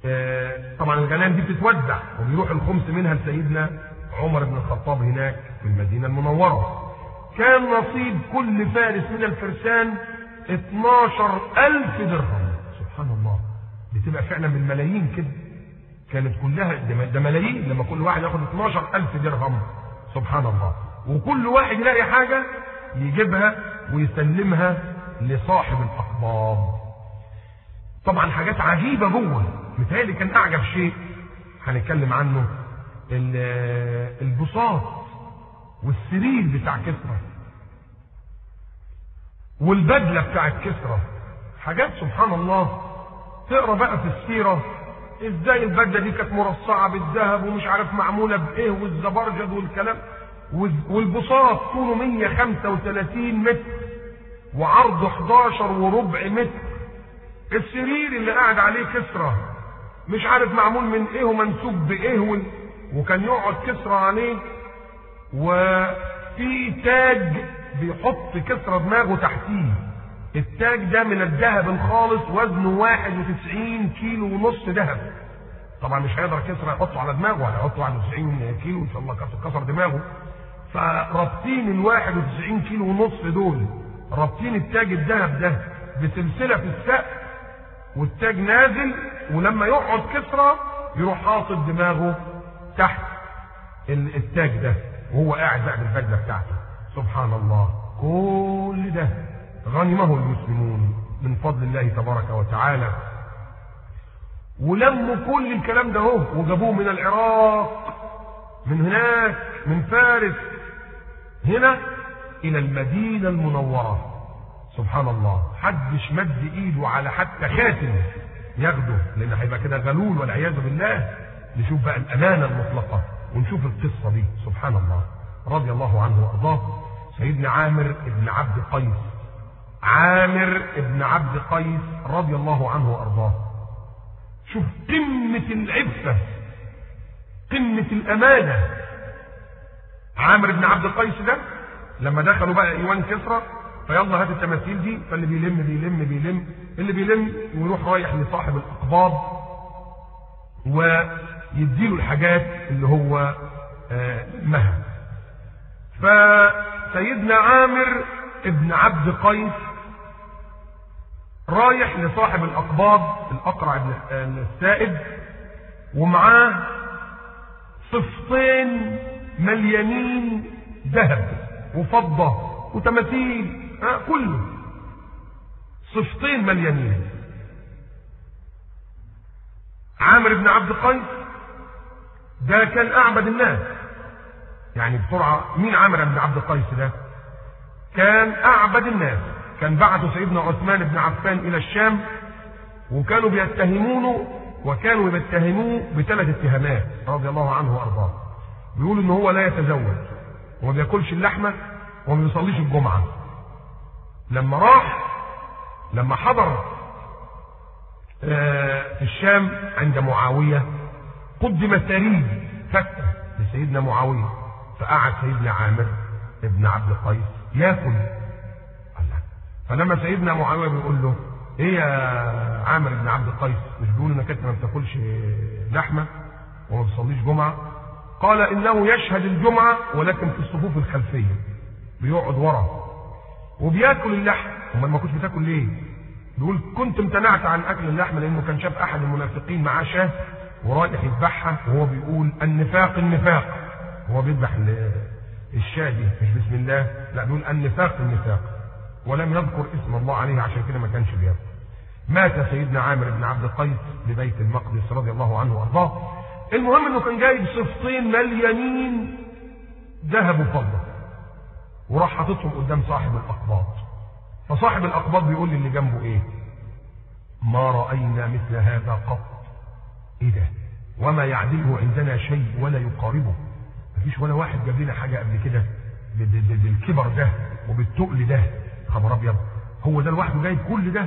آه، طبعا الغنائم دي بتتوزع وبيروح الخمس منها لسيدنا عمر بن الخطاب هناك في المدينة المنورة كان نصيب كل فارس من الفرسان 12 ألف درهم سبحان الله بتبقى فعلا بالملايين كده كانت كلها ده ده ملايين لما كل واحد ياخد 12 ألف درهم سبحان الله وكل واحد يلاقي حاجة يجيبها ويسلمها لصاحب الأقباض طبعا حاجات عجيبة جوه متهيألي كان أعجب شيء هنتكلم عنه ال- البساط والسرير بتاع كسرى والبدلة بتاعت كسرى حاجات سبحان الله تقرا بقى في السيرة ازاي البدلة دي كانت مرصعة بالذهب ومش عارف معمولة بايه والزبرجد والكلام والز- والبساط طوله 135 متر وعرضه 11 وربع متر السرير اللي قاعد عليه كسرى مش عارف معمول من ايه ومنسوب بايه وال- وكان يقعد كسرى عليه وفي تاج بيحط كسرى دماغه تحتيه التاج ده من الذهب الخالص وزنه 91 كيلو ونص ذهب طبعا مش هيقدر كسرى يحطه على دماغه ولا يحطه 91 كيلو ان شاء الله كسر, كسر دماغه فرابطين ال 91 كيلو ونص دول رابطين التاج الذهب ده بسلسله في السقف والتاج نازل ولما يقعد كسرى يروح حاطط دماغه تحت ال- التاج ده وهو قاعد بقى بالبدله بتاعته سبحان الله كل ده غنمه المسلمون من فضل الله تبارك وتعالى ولموا كل الكلام ده اهو وجابوه من العراق من هناك من فارس هنا الى المدينه المنوره سبحان الله حدش مد ايده على حتى خاتم ياخده لان هيبقى كده غلول والعياذ بالله نشوف بقى الامانه المطلقه ونشوف القصه دي سبحان الله رضي الله عنه وارضاه سيدنا عامر بن عبد قيس عامر بن عبد قيس رضي الله عنه وارضاه شوف قمه العفه قمه الامانه عامر بن عبد القيس ده لما دخلوا بقى ايوان كسرى فيلا هات التماثيل دي فاللي بيلم بيلم بيلم اللي بيلم ويروح رايح لصاحب الاقباض ويديله الحاجات اللي هو آه، لمها فسيدنا عامر ابن عبد قيس رايح لصاحب الاقباض الاقرع بن السائب ومعاه صفتين مليانين ذهب وفضة وتماثيل آه كله صفتين مليانين عامر بن عبد قيس ده كان أعبد الناس يعني بسرعة مين عامر بن عبد قيس ده كان أعبد الناس كان بعث سيدنا عثمان بن عفان إلى الشام وكانوا بيتهمونه وكانوا بيتهموه بثلاث اتهامات رضي الله عنه وارضاه بيقولوا ان هو لا يتزوج وما بياكلش اللحمه وما بيصليش الجمعه لما راح لما حضر آه، في الشام عند معاويه قدم سريد فتة لسيدنا معاويه فقعد سيدنا عامر ابن عبد القيس ياكل الله فلما سيدنا معاويه بيقول له ايه يا عامر بن عبد القيس مش بيقول انك انت ما بتاكلش لحمه وما بتصليش جمعه قال انه يشهد الجمعه ولكن في الصفوف الخلفيه بيقعد ورا وبياكل اللحم امال ما كنتش بتاكل ليه بيقول كنت امتنعت عن اكل اللحم لانه كان شاف احد المنافقين معاه شاه ورايح يذبحها وهو بيقول النفاق النفاق هو بيذبح ال- الشاه دي مش بسم الله لا بيقول النفاق النفاق ولم يذكر اسم الله عليه عشان كده ما كانش بياكل مات سيدنا عامر بن عبد القيس ببيت المقدس رضي الله عنه وارضاه المهم انه كان جايب صفتين مليانين ذهب وفضه وراح حاططهم قدام صاحب الاقباط فصاحب الاقباط بيقول للي جنبه ايه ما راينا مثل هذا قط ايه ده وما يعدله عندنا شيء ولا يقاربه مفيش ولا واحد جاب لنا حاجه قبل كده بال- بال- بالكبر ده وبالتقل ده خبر ابيض هو ده لوحده جايب كل ده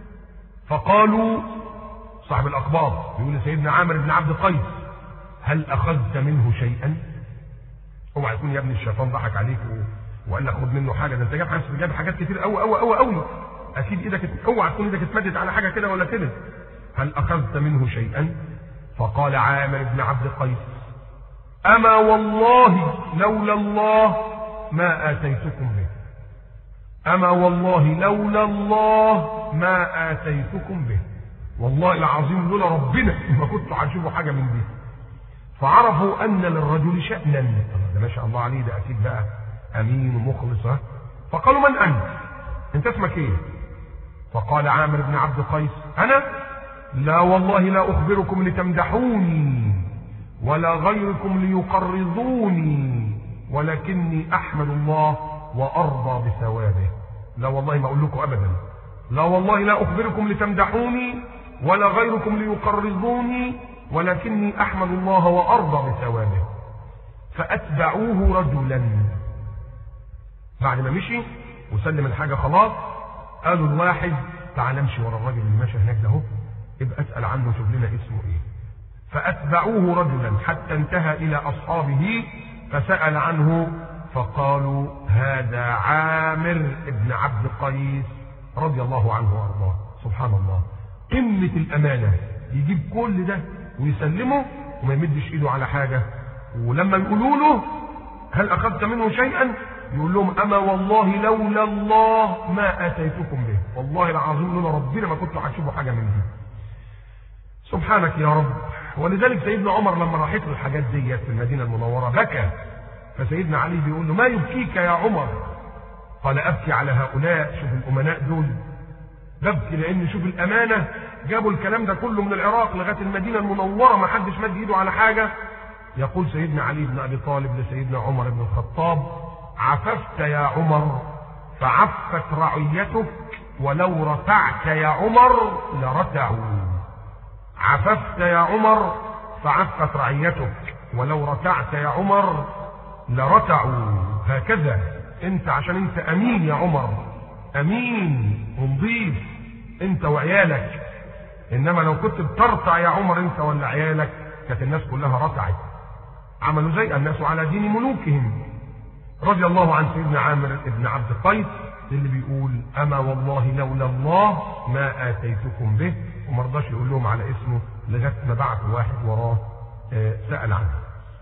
فقالوا صاحب الاقباط بيقول لسيدنا عامر بن عبد القيس هل اخذت منه شيئا اوعى يكون يا ابن الشيطان ضحك عليك و... وقال لك خد منه حاجه ده انت جايب حاجه جايب حاجات كتير قوي قوي قوي قوي اكيد ايدك ات- اوعى تكون ايدك اتمدت على حاجه كده ولا كده هل أخذت منه شيئا فقال عامر بن عبد قيس أما والله لولا الله ما آتيتكم به أما والله لولا الله ما آتيتكم به والله العظيم لولا ربنا ما كنت هتشوفوا حاجة من دي فعرفوا أن للرجل شأنا ده ما شاء الله عليه ده أكيد بقى أمين ومخلص ها فقالوا من أنت أنت اسمك إيه فقال عامر بن عبد قيس أنا لا والله لا أخبركم لتمدحوني ولا غيركم ليقرضوني ولكني أحمد الله وأرضى بثوابه لا والله ما أقول لكم أبدا لا والله لا أخبركم لتمدحوني ولا غيركم ليقرضوني ولكني أحمد الله وأرضى بثوابه فأتبعوه رجلا بعد ما مشي وسلم الحاجة خلاص قالوا الواحد تعال امشي ورا الراجل اللي ماشي هناك ده اهو ابقى اسال عنه شوف لنا اسمه ايه فاتبعوه رجلا حتى انتهى الى اصحابه فسال عنه فقالوا هذا عامر بن عبد قيس رضي الله عنه وارضاه سبحان الله قمه الامانه يجيب كل ده ويسلمه وما يمدش ايده على حاجه ولما يقولوا له هل اخذت منه شيئا يقول لهم اما والله لولا الله ما اتيتكم به والله العظيم لولا ربنا ما كنتوا هتشوفوا حاجه من دي سبحانك يا رب ولذلك سيدنا عمر لما راحت له الحاجات دي في المدينه المنوره بكى فسيدنا علي بيقول له ما يبكيك يا عمر قال ابكي على هؤلاء شوف الامناء دول ببكي لان شوف الامانه جابوا الكلام ده كله من العراق لغايه المدينه المنوره ما حدش مد ايده على حاجه يقول سيدنا علي بن ابي طالب لسيدنا عمر بن الخطاب عففت يا عمر فعفت رعيتك ولو رتعت يا عمر لرتعوا عففت يا عمر فعفت رعيتك ولو رتعت يا عمر لرتعوا هكذا انت عشان انت امين يا عمر امين ونضيف انت وعيالك انما لو كنت بترتع يا عمر انت ولا عيالك كانت الناس كلها رتعت عملوا زي الناس على دين ملوكهم رضي الله عن سيدنا عامر بن عبد القيس اللي بيقول اما والله لولا الله ما اتيتكم به وما رضاش يقول لهم على اسمه لغايه ما بعت واحد وراه آه سال عنه.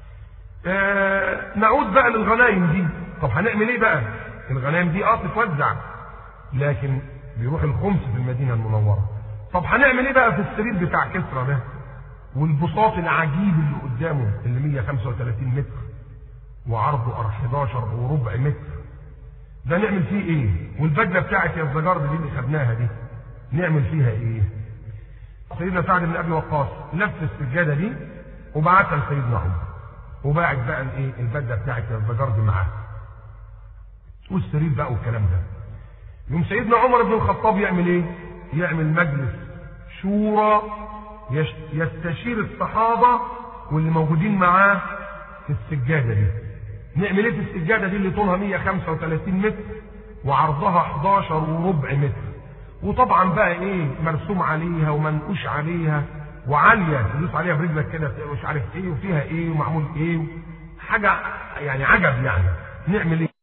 آه نعود بقى للغنايم دي، طب هنعمل ايه بقى؟ الغنايم دي اه تتوزع لكن بيروح الخمس في المدينه المنوره. طب هنعمل ايه بقى في السرير بتاع كسرى ده؟ والبساط العجيب اللي قدامه اللي 135 متر وعرضه 11 وربع متر ده نعمل فيه ايه والبدله بتاعت يا الزجارد دي اللي خدناها دي نعمل فيها ايه سيدنا سعد بن ابي وقاص لف السجاده دي وبعتها لسيدنا عمر وباعت بقى الايه البدله بتاعت يا الزجارد معاه والسرير بقى والكلام ده يوم سيدنا عمر بن الخطاب يعمل ايه يعمل مجلس شورى يستشير الصحابه واللي موجودين معاه في السجاده دي نعمل ايه في السجاده دي اللي طولها 135 متر وعرضها 11 وربع متر وطبعا بقى ايه مرسوم عليها ومنقوش عليها وعاليه تدوس عليها برجلك كده مش عارف ايه وفيها ايه ومعمول ايه حاجه يعني عجب يعني نعمل ايه